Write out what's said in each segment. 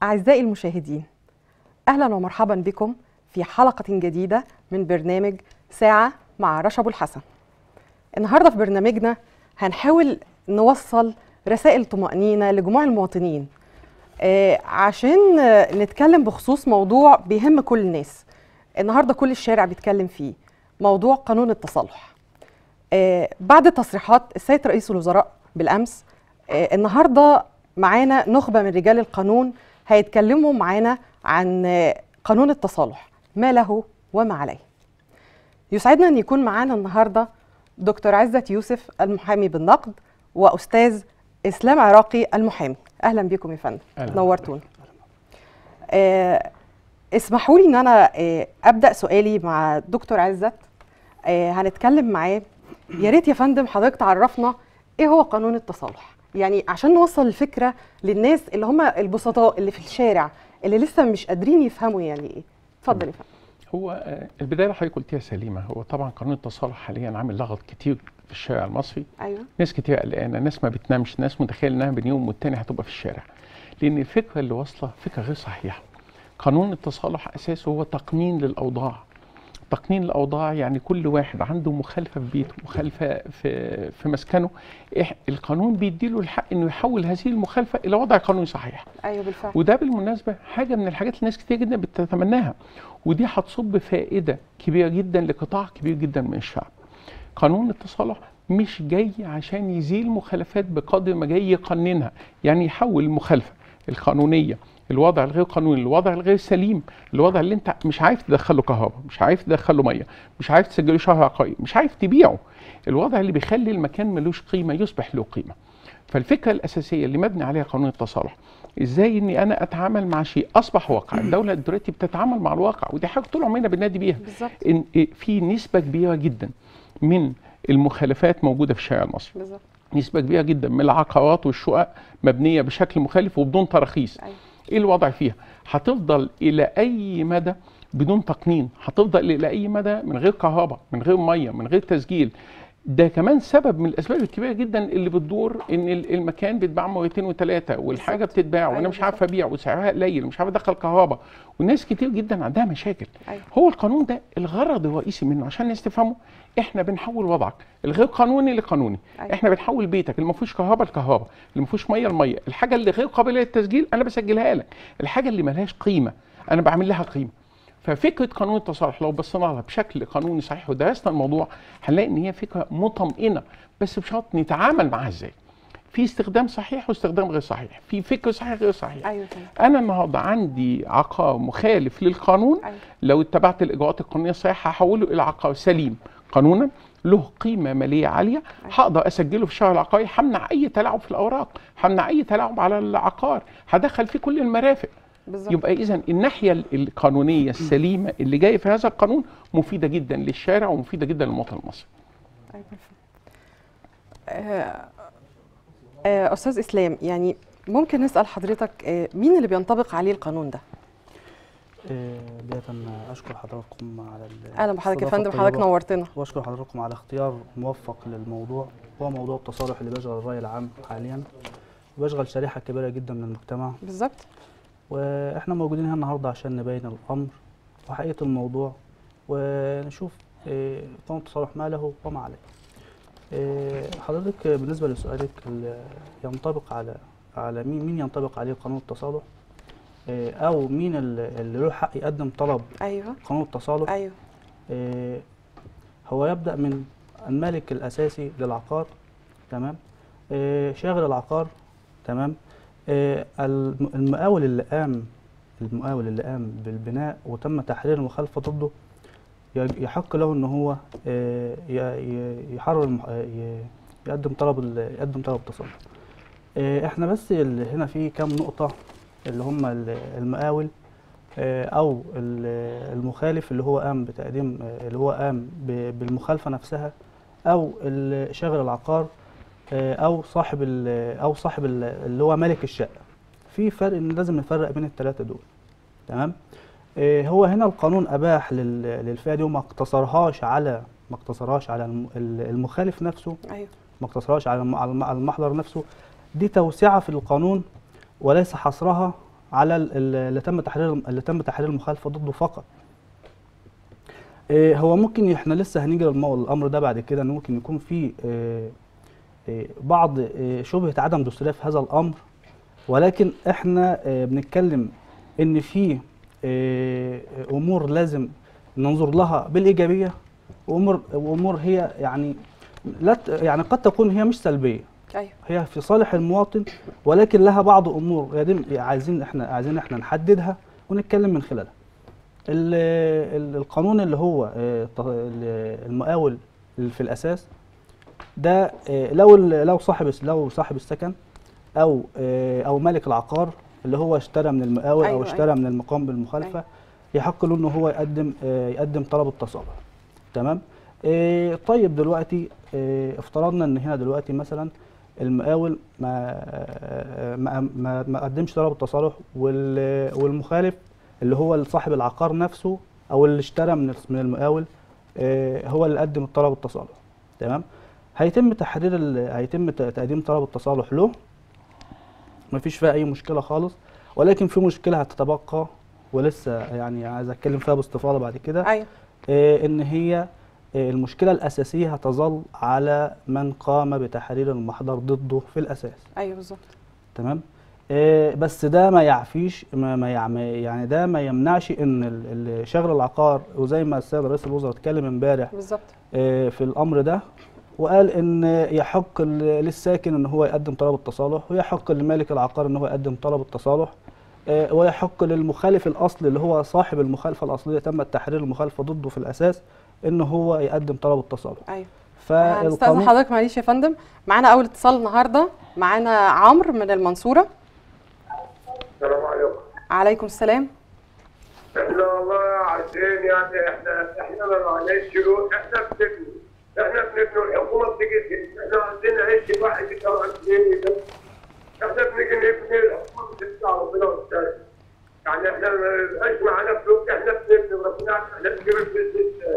أعزائي المشاهدين أهلا ومرحبا بكم في حلقة جديدة من برنامج ساعة مع رشا أبو الحسن النهاردة في برنامجنا هنحاول نوصل رسائل طمأنينة لجموع المواطنين آه، عشان آه، نتكلم بخصوص موضوع بيهم كل الناس النهاردة كل الشارع بيتكلم فيه موضوع قانون التصالح آه، بعد تصريحات السيد رئيس الوزراء بالأمس آه، النهارده معانا نخبه من رجال القانون هيتكلموا معانا عن آه، قانون التصالح ما له وما عليه يسعدنا ان يكون معانا النهارده دكتور عزت يوسف المحامي بالنقد واستاذ اسلام عراقي المحامي اهلا بكم يا فندم أهلاً. نورتونا آه اسمحوا لي ان انا آه ابدا سؤالي مع دكتور عزت آه هنتكلم معاه يا ريت يا فندم حضرتك تعرفنا ايه هو قانون التصالح يعني عشان نوصل الفكره للناس اللي هم البسطاء اللي في الشارع اللي لسه مش قادرين يفهموا يعني ايه اتفضل يا فندم هو آه، البدايه اللي حضرتك قلتيها سليمه هو طبعا قانون التصالح حاليا عامل لغط كتير في الشارع المصري ايوه ناس كتير قلقانه ناس ما بتنامش ناس متخيل انها بين يوم والتاني هتبقى في الشارع لان الفكره اللي واصله فكره غير صحيحه قانون التصالح اساسه هو تقنين للاوضاع تقنين الاوضاع يعني كل واحد عنده مخالفه في بيته مخالفه في في مسكنه إح- القانون بيديله الحق انه يحول هذه المخالفه الى وضع قانوني صحيح ايوه بالفعل وده بالمناسبه حاجه من الحاجات اللي ناس كتير جدا بتتمناها ودي هتصب فائده كبيره جدا لقطاع كبير جدا من الشعب. قانون التصالح مش جاي عشان يزيل مخالفات بقدر ما جاي يقننها، يعني يحول المخالفه القانونيه الوضع الغير قانوني الوضع الغير سليم الوضع اللي انت مش عارف تدخله كهرباء مش عارف تدخله ميه مش عارف تسجله شهر عقاري مش عارف تبيعه الوضع اللي بيخلي المكان ملوش قيمه يصبح له قيمه فالفكره الاساسيه اللي مبني عليها قانون التصالح ازاي اني انا اتعامل مع شيء اصبح واقع الدوله دلوقتي بتتعامل مع الواقع ودي حاجه طول عمرنا بننادي بيها بالظبط ان إيه في نسبه كبيره جدا من المخالفات موجوده في الشارع المصري بالظبط نسبه كبيره جدا من العقارات والشقق مبنيه بشكل مخالف وبدون تراخيص ايوه ايه الوضع فيها هتفضل الى اي مدى بدون تقنين هتفضل الى اي مدى من غير كهرباء من غير ميه من غير تسجيل ده كمان سبب من الاسباب الكبيره جدا اللي بتدور ان ال- المكان بيتباع مرتين وثلاثه والحاجه بالظبط. بتتباع وانا أيوة مش عارف ابيع وسعرها قليل ومش عارف ادخل كهرباء والناس كتير جدا عندها مشاكل ايوه هو القانون ده الغرض الرئيسي منه عشان الناس تفهمه احنا بنحول وضعك الغير قانوني لقانوني أيوة. احنا بنحول بيتك اللي ما فيهوش كهرباء لكهرباء اللي ما فيهوش ميه لميه الحاجه اللي غير قابله للتسجيل انا بسجلها لك الحاجه اللي ملهاش قيمه انا بعمل لها قيمه ففكره قانون التصالح لو بصينا لها بشكل قانوني صحيح ودرسنا الموضوع هنلاقي ان هي فكره مطمئنه بس بشرط نتعامل معاها ازاي في استخدام صحيح واستخدام غير صحيح في فكر صحيح غير صحيح ايوه فندم انا النهارده عندي عقار مخالف للقانون ايوه لو اتبعت الاجراءات القانونيه الصحيحه هحوله الى عقار سليم قانونا له قيمه ماليه عاليه هقدر اسجله في الشهر العقاري همنع اي تلاعب في الاوراق همنع اي تلاعب على العقار هدخل فيه كل المرافق بالظبط يبقى اذا الناحيه ال- القانونيه السليمه اللي جايه في هذا القانون مفيده جدا للشارع ومفيده جدا للمواطن المصري أيوة بالفعل. آه، آه، استاذ اسلام يعني ممكن نسال حضرتك آه، مين اللي بينطبق عليه القانون ده آه، بداية أشكر حضراتكم على ال- اهلا بحضرتك يا الاستضافة فندم حضرتك الطيبة، نورتنا وأشكر حضراتكم على اختيار موفق للموضوع هو موضوع التصالح اللي بيشغل الرأي العام حاليا وبيشغل شريحة كبيرة جدا من المجتمع بالظبط وإحنا موجودين هنا النهاردة عشان نبين الأمر وحقيقة الموضوع ونشوف آه، قانون التصالح ما له وما عليه آه، حضرتك بالنسبة لسؤالك ال- ينطبق على على مين مين ينطبق عليه قانون التصالح آه، أو مين اللي اللي له حق يقدم طلب ايوه قانون التصالح ايوه آه، هو يبدأ من المالك الأساسي للعقار تمام آه، شاغل العقار تمام آه، الم- المقاول اللي قام المقاول اللي قام بالبناء وتم تحرير المخالفة ضده يج- يحق له ان هو آه، ي- ي- يحرر الم- آه، ي- يقدم طلب ال- يقدم طلب تصالح آه، احنا بس اللي هنا في كام نقطة اللي هم ال- المقاول آه، او ال- المخالف اللي هو قام بتقديم آه، اللي هو قام ب- بالمخالفه نفسها او ال- شاغل العقار آه، او صاحب ال- او صاحب ال- اللي هو مالك الشقه في فرق إن لازم نفرق بين الثلاثه دول تمام آه، هو هنا القانون اباح لل- للفئه دي وما اقتصرهاش على ما اقتصرهاش على الم- ال- المخالف نفسه ايوه ما اقتصرهاش على الم- على الم- على المحضر نفسه دي توسعه في القانون وليس حصرها على ال- ال- اللي تم تحرير اللي تم تحرير المخالفه ضده فقط آه، هو ممكن احنا لسه هنيجي للمو- الامر ده بعد كده ان ممكن يكون في آه، آه، بعض آه، شبهه عدم دستوريه في هذا الامر ولكن احنا آه، بنتكلم ان في آه، امور لازم ننظر لها بالايجابيه وامور وامور هي يعني لا ت- يعني قد تكون هي مش سلبيه ايوه هي في صالح المواطن ولكن لها بعض امور يتم عايزين احنا عايزين احنا نحددها ونتكلم من خلالها. ال- ال- القانون اللي هو آه، ط- ال- المقاول اللي في الاساس ده آه، لو ال- لو صاحب الس- لو صاحب السكن او آه، او مالك العقار اللي هو اشترى من المقاول أيوة، او اشترى من المقام بالمخالفه أيوة. يحق له ان هو يقدم آه، يقدم طلب التصالح تمام آه، طيب دلوقتي آه، افترضنا ان هنا دلوقتي مثلا المقاول ما آه، ما ما, ما قدمش طلب التصالح وال- والمخالف اللي هو صاحب العقار نفسه او اللي اشترى من من المقاول آه، هو اللي قدم الطلب التصالح تمام هيتم تحرير ال- هيتم ت- تقديم طلب التصالح له مفيش فيها اي مشكله خالص ولكن في مشكله هتتبقى ولسه يعني عايز اتكلم فيها باستفاضه بعد كده ايوه آه، ان هي آه، المشكله الاساسيه هتظل على من قام بتحرير المحضر ضده في الاساس ايوه بالظبط تمام آه، بس ده ما يعفيش ما ما يع- ما- يعني ده ما يمنعش ان ال- ال- شغل العقار وزي ما السيد رئيس الوزراء اتكلم امبارح بالظبط آه، في الامر ده وقال ان يحق ل- للساكن ان هو يقدم طلب التصالح ويحق لمالك العقار ان هو يقدم طلب التصالح آه، ويحق للمخالف الاصلي اللي هو صاحب المخالفه الاصليه تم تحرير المخالفه ضده في الاساس ان هو يقدم طلب التصالح ايوه هنستأذن فالقانون حضرتك معلش يا فندم معانا اول اتصال النهارده معانا عمرو من المنصوره السلام عليكم عليكم السلام احنا والله عايزين يعني احنا احنا ما معناش شروط احنا بنبني احنا بنبني الحكومه بتيجي احنا عايزين نعيش واحد سبع سنين ده احنا بنيجي نبني الحكومه بتدفع ربنا والتاني يعني احنا ما يبقاش معانا فلوس احنا بنبني وربنا يعرف احنا بنجيب الفلوس ازاي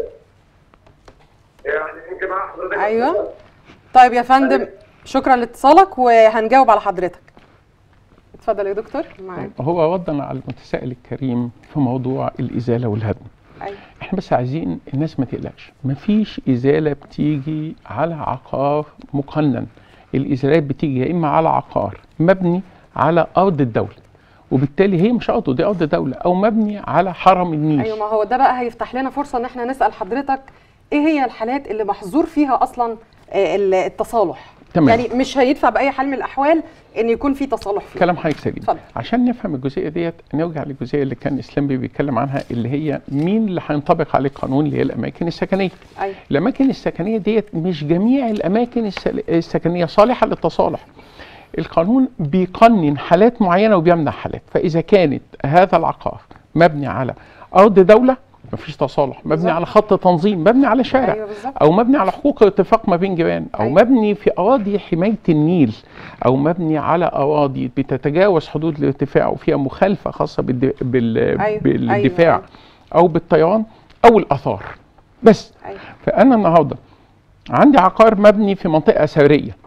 يعني انت مع حضرتك أيوة. طيب يا فندم شكرا لاتصالك وهنجاوب على حضرتك اتفضل يا دكتور معاك هو ردنا على المتسائل الكريم في موضوع الازاله والهدم ايوه احنا بس عايزين الناس ما تقلقش مفيش ازاله بتيجي على عقار مقنن الازالات بتيجي يا اما على عقار مبني على ارض الدوله وبالتالي هي مش ارض دي ارض دوله او مبني على حرم النيل ايوه ما هو ده بقى هيفتح لنا فرصه ان احنا نسال حضرتك ايه هي الحالات اللي محظور فيها اصلا آه، ال- التصالح تمام. يعني مش هيدفع باي حال من الاحوال ان يكون في تصالح فيه كلام حضرتك سليم اتفضل. عشان نفهم الجزئيه ديت نرجع للجزئيه اللي كان اسلام بيه بيتكلم عنها اللي هي مين اللي هينطبق عليه القانون اللي هي الاماكن السكنيه ايوه الاماكن السكنيه ديت مش جميع الاماكن السل- السكنيه صالحه للتصالح القانون بيقنن حالات معينه وبيمنع حالات فاذا كانت هذا العقار مبني على ارض دوله مفيش تصالح مبني بالظبط. على خط تنظيم مبني على شارع ايوه بالظبط او مبني على حقوق اتفاق ما بين جيران او أيوة. مبني في اراضي حمايه النيل او مبني على اراضي بتتجاوز حدود الارتفاع وفيها مخالفه خاصه بالد... بال... أيوة. بالدفاع أيوة. او بالطيران او الاثار بس ايوه فانا النهارده عندي عقار مبني في منطقه اثريه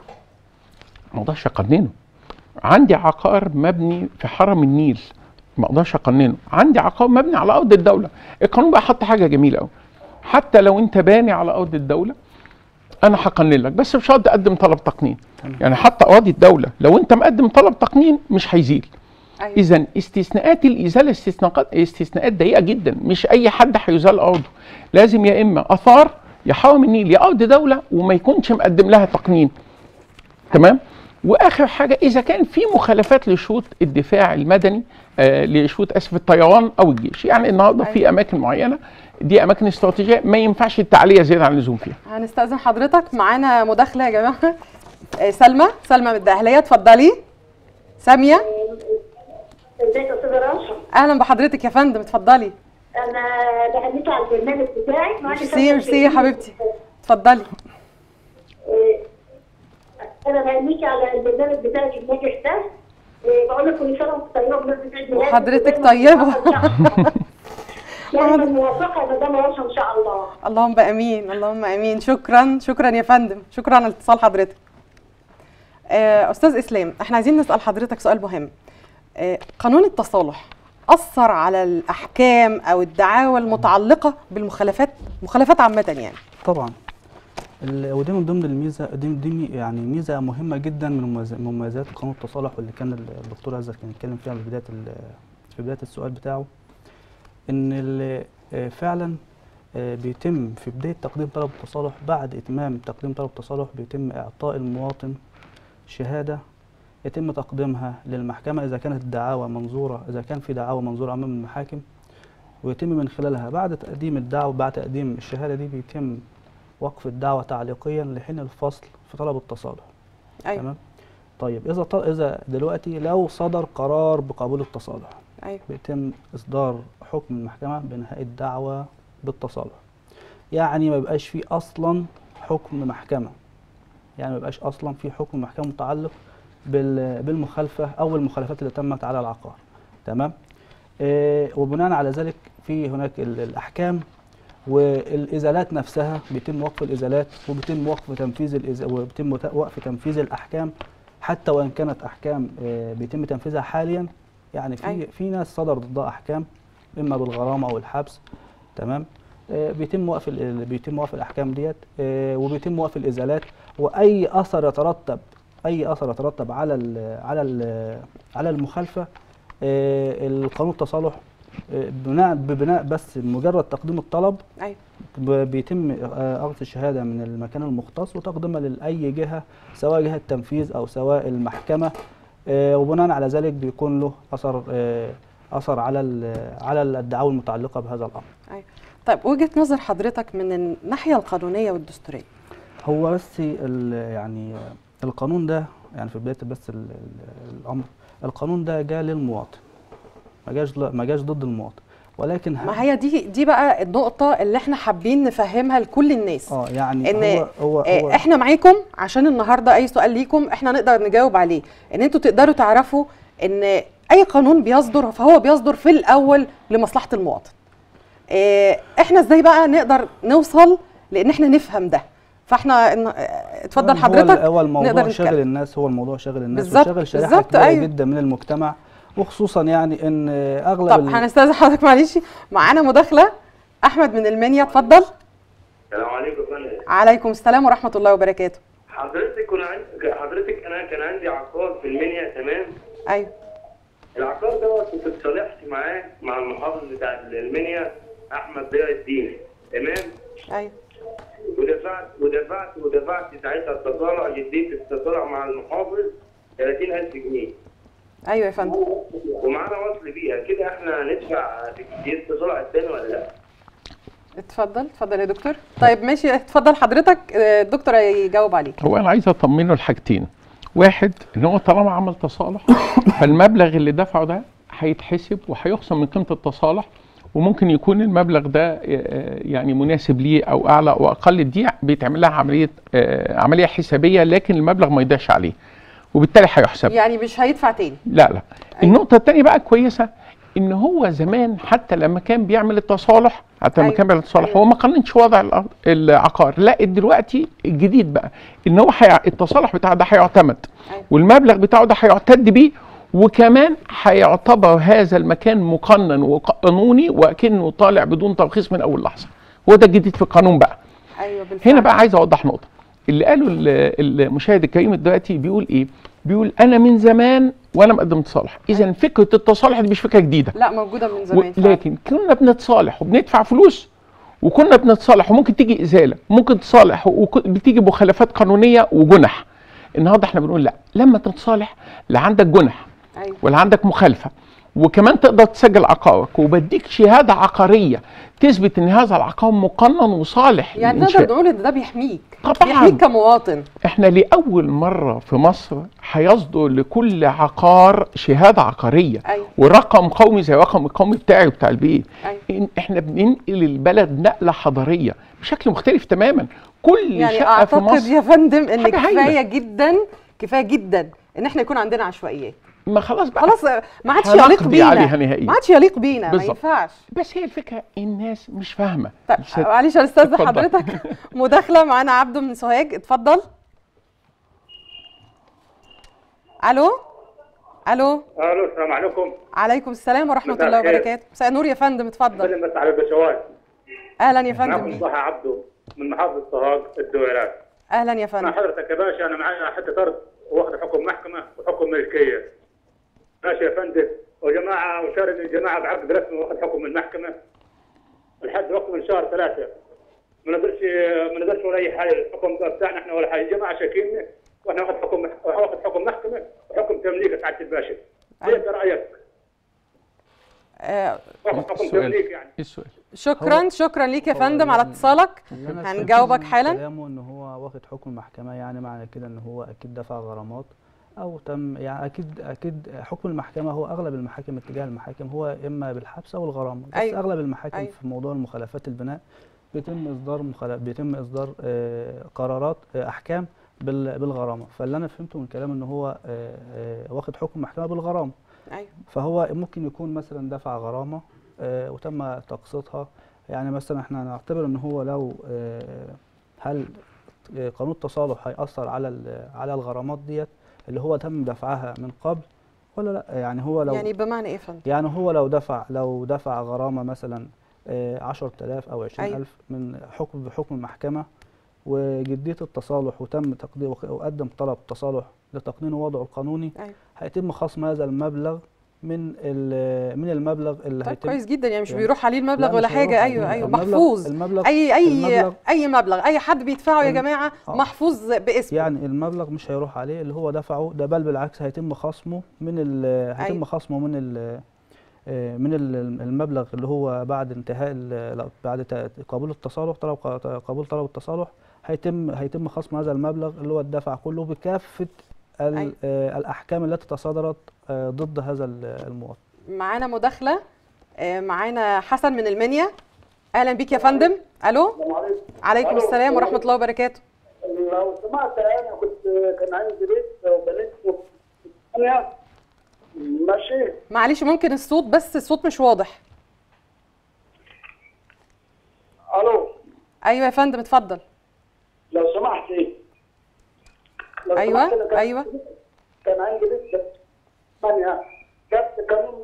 ما اقدرش اقننه عندي عقار مبني في حرم النيل ما اقدرش اقننه عندي عقار مبني على ارض الدوله القانون بقى حط حاجه جميله قوي حتى لو انت باني على ارض الدوله انا هقنن لك بس بشرط تقدم طلب تقنين يعني حتى اراضي الدوله لو انت مقدم طلب تقنين مش هيزيل ايوه اذا استثناءات الازاله استثناءات استثناءات ضيقه جدا مش اي حد هيزال ارضه لازم يا اما اثار يا حرم النيل يا ارض دوله وما يكونش مقدم لها تقنين تمام واخر حاجه اذا كان في مخالفات لشروط الدفاع المدني آه لشروط اسف الطيران او الجيش يعني النهارده في أيوة. اماكن معينه دي اماكن استراتيجيه ما ينفعش التعليه زياده عن اللزوم فيها هنستأذن حضرتك معانا مداخلة يا جماعة آه، سلمى سلمى من الدقهلية اتفضلي سامية ازيك يا استاذه رشا أهلا بحضرتك يا فندم اتفضلي انا بهنيك على البرنامج بتاعك معاكي ميرسي سامية ميرسي يا شريف. حبيبتي اتفضلي إيه، انا بهنيكي على البرنامج بتاعك الناجح ده إيه، بقول لك كل سنه وانت طيبه بمناسبه عيد ميلادك وحضرتك ودايماً طيبة. موفقة إن شاء الله. دايما موفقه يا مدام رشا ان شاء الله اللهم امين اللهم امين شكرا شكرا يا فندم شكرا على اتصال حضرتك آه، استاذ اسلام احنا عايزين نسال حضرتك سؤال مهم آه، قانون التصالح اثر على الاحكام او الدعاوى المتعلقه بالمخالفات مخالفات عامه يعني طبعا ال- ودي من ضمن الميزه دي, دي يعني ميزه مهمه جدا من مميز- من مميزات قانون التصالح واللي كان ال- الدكتور عزت كان يتكلم فيها في بدايه ال- في بدايه السؤال بتاعه ان ال- آه، فعلا آه، بيتم في بدايه تقديم طلب التصالح بعد اتمام تقديم طلب التصالح بيتم اعطاء المواطن شهاده يتم تقديمها للمحكمه اذا كانت الدعاوى منظوره اذا كان في دعاوى منظوره امام المحاكم ويتم من خلالها بعد تقديم الدعوة بعد تقديم الشهادة دي بيتم وقف الدعوة تعليقيا لحين الفصل في طلب التصالح ايوه تمام طيب إذا ط- إذا دلوقتي لو صدر قرار بقبول التصالح ايوه بيتم إصدار حكم المحكمة بإنهاء الدعوة بالتصالح يعني ما بيبقاش فيه أصلا حكم محكمة يعني ما بيبقاش أصلا في حكم محكمة متعلق بال- بالمخالفة أو المخالفات اللي تمت على العقار تمام آه، وبناء على ذلك في هناك ال- الأحكام والإزالات نفسها بيتم وقف الإزالات وبيتم وقف تنفيذ الإز... وبيتم وت- وقف تنفيذ الأحكام حتى وإن كانت أحكام آه، بيتم تنفيذها حاليا يعني في أيوة. في ناس صدر ضدها أحكام إما بالغرامة أو الحبس تمام آه، بيتم وقف ال- بيتم وقف الأحكام ديت آه، وبيتم وقف الإزالات وأي أثر يترتب أي أثر يترتب على ال على ال على المخالفة آه، القانون التصالح آه، بناء ببناء بس مجرد تقديم الطلب ايوه ب- بيتم آه، اخذ الشهاده من المكان المختص وتقديمها لاي جهه سواء جهه تنفيذ او سواء المحكمه آه، وبناء على ذلك بيكون له اثر آه، اثر على ال- على الدعاوى المتعلقه بهذا الامر ايوه طيب وجهه نظر حضرتك من الناحيه القانونيه والدستوريه هو بس ال- يعني آه، القانون ده يعني في بدايه بس ال- ال- الامر القانون ده جاء للمواطن ما جاش ما جاش ضد المواطن ولكن ما هي دي دي بقى النقطه اللي احنا حابين نفهمها لكل الناس اه يعني ان هو هو, آه، هو احنا معاكم عشان النهارده اي سؤال ليكم احنا نقدر نجاوب عليه ان انتوا تقدروا تعرفوا ان اي قانون بيصدر فهو بيصدر في الاول لمصلحه المواطن آه، احنا ازاي بقى نقدر نوصل لان احنا نفهم ده فاحنا إن- آه، اتفضل هو حضرتك ال- هو الموضوع نقدر شاغل نتكلم. الناس هو الموضوع شاغل الناس بالظبط، وشاغل شريحه بالظبط، كبيره أيوه. جدا من المجتمع وخصوصا يعني ان اغلب طب ال- هنستاذن حضرتك معلش معانا مداخله احمد من المنيا اتفضل السلام عليكم يا فندم عليكم السلام ورحمه الله وبركاته حضرتك كنا عندي حضرتك انا كان عندي عقار في المنيا تمام ايوه العقار دوت كنت اتصالحت معاه مع المحافظ بتاع المنيا احمد ضياء الدين تمام ايوه ودفعت ودفعت ودفعت ساعتها التصالح جديد التصالح مع المحافظ 30000 جنيه ايوه يا فندم ومعانا وصل بيها كده احنا هندفع جديد التصالح الثاني ولا لا؟ اتفضل اتفضل يا دكتور طيب ماشي اتفضل حضرتك آه، الدكتور هيجاوب عليك هو انا عايز اطمنه لحاجتين واحد ان هو طالما عمل تصالح فالمبلغ اللي دفعه ده هيتحسب وهيخصم من قيمه التصالح وممكن يكون المبلغ ده آه، يعني مناسب ليه او اعلى او اقل دي بيتعمل لها عمليه آه، عمليه حسابيه لكن المبلغ ما يضيعش عليه وبالتالي هيحسب يعني مش هيدفع تاني لا لا النقطة التانية بقى كويسة ان هو زمان حتى لما كان بيعمل التصالح حتى لما أيوة. كان بيعمل التصالح أيوة. هو ما قاننش وضع الأرض- العقار لا دلوقتي الجديد بقى ان هو حي... التصالح بتاعه ده هيعتمد أيوة. والمبلغ بتاعه ده هيعتد بيه وكمان هيعتبر هذا المكان مقنن وقانوني وكأنه طالع بدون ترخيص من اول لحظة هو ده الجديد في القانون بقى ايوه بالفعل هنا بقى عايز اوضح نقطه اللي قاله ال- المشاهد الكريم دلوقتي بيقول ايه بيقول انا من زمان وانا مقدم تصالح اذا فكره التصالح دي مش فكره جديده لا موجوده من و- زمان فعلا. لكن كنا بنتصالح وبندفع فلوس وكنا بنتصالح وممكن تيجي ازاله ممكن تصالح وبتيجي مخالفات قانونيه وجنح النهارده احنا بنقول لا لما تتصالح لا عندك جنح ايوه ولا عندك مخالفه وكمان تقدر تسجل عقارك وبديك شهاده عقاريه تثبت ان هذا العقار مقنن وصالح يعني للإنشاء. نقدر نقول ان ده بيحميك طبعاً. بيحميك كمواطن احنا لأول مرة في مصر هيصدر لكل عقار شهادة عقارية أيوة. ورقم قومي زي الرقم القومي بتاعي وبتاع البيت أيوة. إن احنا بننقل البلد نقلة حضارية بشكل مختلف تماما كل يعني شقة في اعتقد مصر يا فندم ان حاجة هايلة. كفايه جدا كفايه جدا ان احنا يكون عندنا عشوائيات ما خلاص بقى خلاص ما عادش هنقضي يليق بينا عليها نهائيا. ما عادش يليق بينا ما بالظبط. ينفعش بس هي الفكرة الناس مش فاهمة طيب مش- معلش يا استاذ اتفضل. حضرتك مداخله معانا عبده من سوهاج اتفضل الو الو الو السلام عليكم عليكم السلام ورحمه مساء الله الخير. وبركاته مساء النور يا فندم اتفضل بسلم بس على البشوات اهلا يا فندم معكم بيه. ضحى عبده من محافظه طهاق الدويرات اهلا يا انا فندم حضرتك يا باشا انا معايا حته ارض واخد حكم محكمه وحكم ملكيه ماشي يا فندم وجماعه وشارك الجماعه بعقد رسمي واخد حكم من المحكمه لحد وقت من شهر ثلاثه ما نقدرش ما نقدرش ولا اي حاجه الحكم بتاعنا احنا ولا حاجه الجماعه شاكيننا واحنا واخد حكم واخد حكم محكمه وحكم تمليك يا سعاده الباشا انت رايك؟ آه واخد حكم السؤال تمليك يعني ايه السؤال شكرا شكرا ليك يا هو فندم على يعني- اتصالك اللي أنا هنجاوبك فهمته من حالا. كلامه ان هو واخد حكم محكمه يعني معنى كده ان هو اكيد دفع غرامات او تم يعني اكيد اكيد حكم المحكمه هو اغلب المحاكم اتجاه المحاكم هو اما بالحبس او الغرامه بس أيوة. اغلب المحاكم أيوة. في موضوع المخالفات البناء بيتم اصدار مخالف بيتم اصدار آه، قرارات آه، احكام بال- بالغرامه فاللي انا فهمته من كلامه ان هو آه، آه، واخد حكم محكمه بالغرامه ايوه فهو ممكن يكون مثلا دفع غرامة آه، وتم تقسيطها يعني مثلا احنا نعتبر ان هو لو آه، هل آه، قانون التصالح هيأثر على ال- على الغرامات ديت اللي هو تم دفعها من قبل ولا لا يعني هو لو يعني بمعنى ايه يا فندم يعني هو لو دفع لو دفع غرامة مثلا آه، 10000 أو 20000 من حكم بحكم المحكمة وجدية التصالح وتم تقديم وقدم طلب تصالح لتقنين وضعه القانوني أيوة. هيتم خصم هذا المبلغ من ال- من المبلغ اللي طيب هيتم كويس جدا يعني مش يعني- بيروح عليه المبلغ لا، ولا مش هيروح حاجه عليه. ايوه ايوه المبلغ- محفوظ المبلغ اي اي المبلغ اي مبلغ اي حد بيدفعه يا الم- جماعه آه. محفوظ باسمه يعني المبلغ مش هيروح عليه اللي هو دفعه ده بل بالعكس هيتم خصمه من ال- هيتم أيوة. خصمه من ال آه، من ال- المبلغ اللي هو بعد انتهاء ال- لا، بعد ت- قبول التصالح طلب ق- قبول طلب التصالح هيتم هيتم خصم هذا المبلغ اللي هو الدفع كله بكافة ال- أيوة. آه، الأحكام التي تصادرت آه، ضد هذا ال- المواطن معانا مداخله آه، معانا حسن من المنيا اهلا بيك يا فندم الو السلام عليكم عليكم ألو. السلام ورحمه الله وبركاته لو سمعت انا كنت كان عندي بيت وبنيت في ثانية ماشي معلش ممكن الصوت بس الصوت مش واضح الو ايوه يا فندم اتفضل لو سمحت ايه لو أيوة، سمحت أنا كان- أيوة. كان عندي بيت في ثانية جبت قانون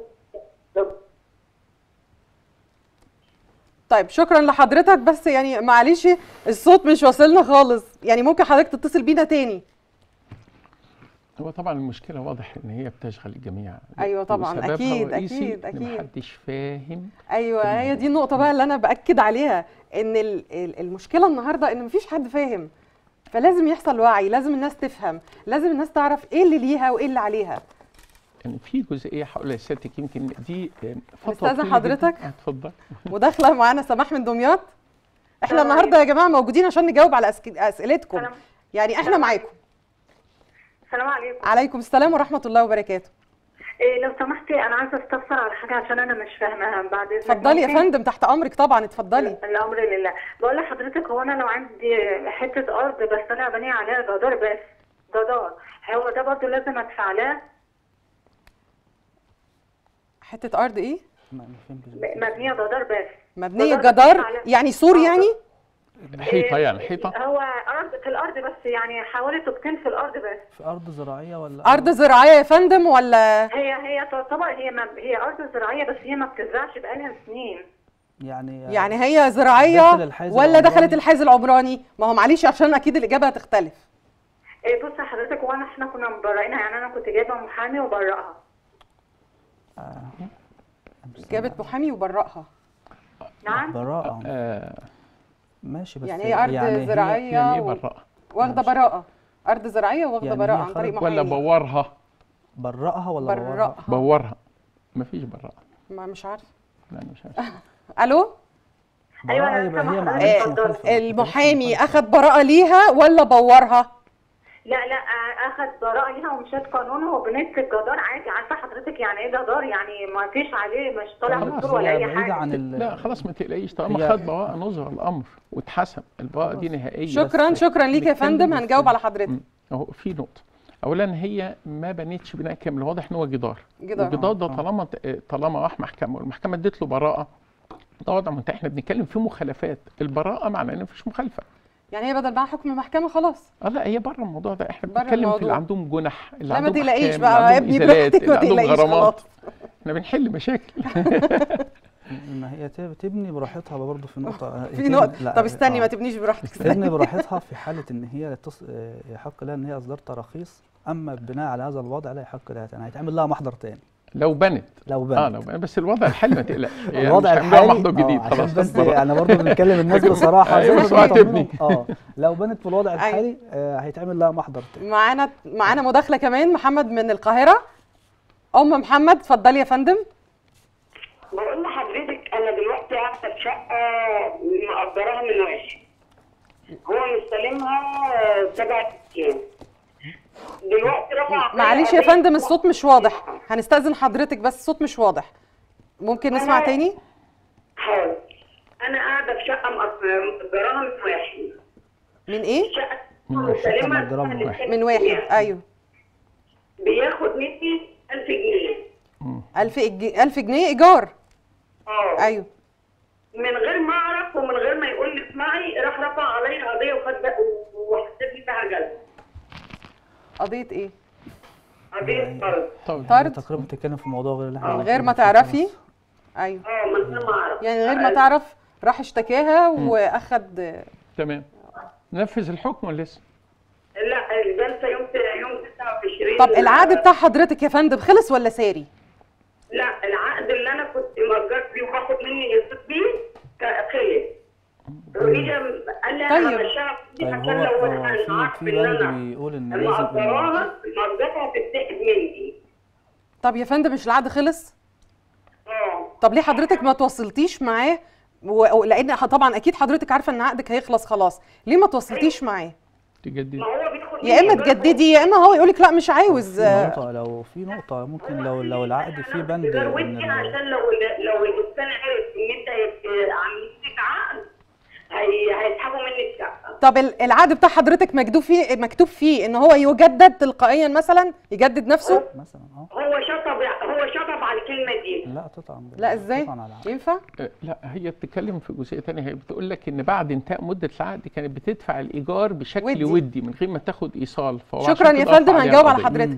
طيب شكرا لحضرتك بس يعني معلش الصوت مش واصلنا خالص يعني ممكن حضرتك تتصل بينا تاني هو طبعا المشكله واضح ان هي بتشغل الجميع أيوة طبعاً، وسببها أكيد، الرئيسي أكيد، إن أكيد. محدش فاهم ايوه هي دي النقطه بقى اللي انا باكد عليها ان ال- ال- المشكله النهارده ان مفيش حد فاهم فلازم يحصل وعي لازم الناس تفهم لازم الناس تعرف ايه اللي ليها وايه اللي عليها يعني في جزئيه هقول لسيادتك يمكن دي آه، فتره أستاذن طويلة حضرتك؟ جداً. آه، اتفضل مداخله معانا سماح من دمياط احنا السلام النهارده يا جماعه موجودين عشان نجاوب على أسك- اسئلتكم سلام. يعني احنا سلام. معاكم السلام عليكم عليكم السلام ورحمه الله وبركاته إيه لو سمحتي انا عايزه استفسر على حاجه عشان انا مش فاهماها بعد اذنك اتفضلي يا ممكن؟ فندم تحت امرك طبعا اتفضلي الامر لله بقول لحضرتك هو انا لو عندي حته ارض بس انا بني عليها جدار بس جدار هو ده برضه لازم ادفع لها حته ارض ايه ما ما فهمتش م- مبنيه جدار بس مبنيه جدار جدار بدفع لها. يعني سور آه، يعني حيطه إيه، يعني حيطه هو ارض في الارض بس يعني حوالي طوبتين في الارض بس في أرض زراعية ولا ارض زراعيه يا فندم ولا هي هي تعتبر هي مب... هي ارض زراعيه بس هي ما بتزرعش بقالها سنين يعني يعني هي زراعيه داخل الحيز ولا العمراني؟ دخلت الحيز العمراني ما هو معلش عشان اكيد الاجابه هتختلف إيه بص حضرتك وانا احنا كنا مبرئينها يعني انا كنت جايبه محامي وبرئها جابت محامي وبرأها نعم براءة آه ماشي بس يعني هي ارض هي- زراعيه يعني ايه و- براءه واخده براءه ارض زراعيه واخده يعني براءه هي عن طريق خرجت- ولا محامي بورها برأها ولا برأها؟ برأها بورها مفيش براءه ما مش عارفه لا انا مش عارف الو أيوة، براءة أنا يبقى هي سامعة ما حضرتك. عملتش اتفضل. مخالفة. المحامي اخد براءه ليها ولا بورها لا لا آه، اخد براءة ليها ومشات قانونه وبنت الجدار عادي عارفه حضرتك يعني ايه جدار يعني ما فيش عليه مش طالع خلاص، دكتور ولا هي اي بعيدة حاجه عن ال لا خلاص ما تقلقيش طالما هي- خد براءه نظر الامر واتحسم البراءه دي نهائيه شكرا بس شكرا ليك يا نتكلم فندم بس- هنجاوب على حضرتك مم. اهو في نقطه اولا هي ما بنتش بناء كامل واضح ان هو جدار جدار. والجدار ده آه. طالما طالما راح محكمه والمحكمه ادت له براءه ده وضع منتهي احنا بنتكلم في مخالفات البراءه معناه ان مفيش مخالفه يعني هي بدل معاها حكم المحكمه خلاص اه لا هي بره الموضوع ده احنا بره بنتكلم في اللي الموضوع. عندهم جنح اللي لا ما عندهم تقلقيش أحكام، بقى اللي يا عندهم ابني إزالات، براحتك ما اللي عندهم تقلقيش غرامات خلاص احنا بنحل مشاكل ما هي تب- تبني براحتها برضه في نقطة في نقطه لا، طب استني آه. ما تبنيش براحتك تبني استني براحتها في حالة إن هي تص... آه، يحق لها إن هي إصدار تراخيص أما بناء على هذا الوضع لا يحق لها تاني هيتعمل لها محضر تاني لو بنت لو اه بنت لو بنت بس الوضع الحالي ما تقلقش يعني الوضع مش هنعملها الحالي محضر جديد آه، عشان خلاص بس بره. انا برضه بنكلم الناس بصراحه أيوة، زي بس ما هو بيطمنوا. تبني. اه لو بنت في الوضع أيوة. الحالي آه هيتعمل لها محضر تاني معانا معانا مداخله كمان محمد من القاهره ام محمد اتفضلي يا فندم بقول لحضرتك انا دلوقتي قاعده في شقه مأجراها من واحد هو مستلمها آه، سبع ايام دلوقتي رفع عليا معلش يا قضية فندم الصوت مش واضح هنستأذن حضرتك بس الصوت مش واضح ممكن نسمع أنا- تاني حاضر انا قاعده في شقه مأج- مأجراها من واحد من ايه شقه من واحد، شقة مستلمها مأجراها من واحد. من واحد ايوه بياخد مني 1000 جنيه 1000 إج- 1000 جنيه ايجار اه ايوه من غير ما اعرف ومن غير ما يقول لي اسمعي راح رفع عليا قضيه وخد بقى وحسب لي فيها جلد قضيه ايه قضيه طرد طب طرد تقريبا بتتكلم في موضوع غير اللي احنا من بنتكلم غير ما فيه تعرفي خلاص. ايوه اه من غير ما اعرف يعني غير ما تعرف راح اشتكاها واخد تمام نفذ الحكم ولا لسه؟ لا الجلسه يوم يوم 29 طب العقد بتاع حضرتك يا فندم خلص ولا ساري لا العقد اللي انا كنت مأجر بيه وباخد مني يصيب بيه ك- خلص وهي قال لي انا طيب. همشيها طيب عشان هو لو هو انا في عارف في ان بند انا بيقول ان لازم إن- مأجراها مأجرها تتاخد مني طب يا فندم مش العقد خلص اه طب ليه حضرتك ما تواصلتيش معاه و... لان طبعا اكيد حضرتك عارفه ان عقدك هيخلص خلاص ليه ما تواصلتيش معاه تجدد ما هو بيدخل يا اما تجددي يا اما هو يقولك لا مش عاوز في نقطة لو في نقطة ممكن لو لو العقد فيه بند ان ودي ال- عشان لو لو الانسان عرف ان انت عاملين لك عقد هي هيسحبوا منك الشقه طب ال- العقد بتاع حضرتك مكتوب فيه مكتوب فيه ان هو يجدد تلقائيا مثلا يجدد نفسه مثلا اه هو شطب هو شطب على الكلمه دي لا طبعا لا ازاي طبعا على العقد. ينفع آه، لا هي بتتكلم في جزئيه ثانيه هي بتقول لك ان بعد انتهاء مده العقد كانت بتدفع الايجار بشكل ودي. ودي, ودي من غير ما تاخد ايصال فهو شكرا عشان يا كده فندم رفع عليها هنجاوب على القضية. حضرتك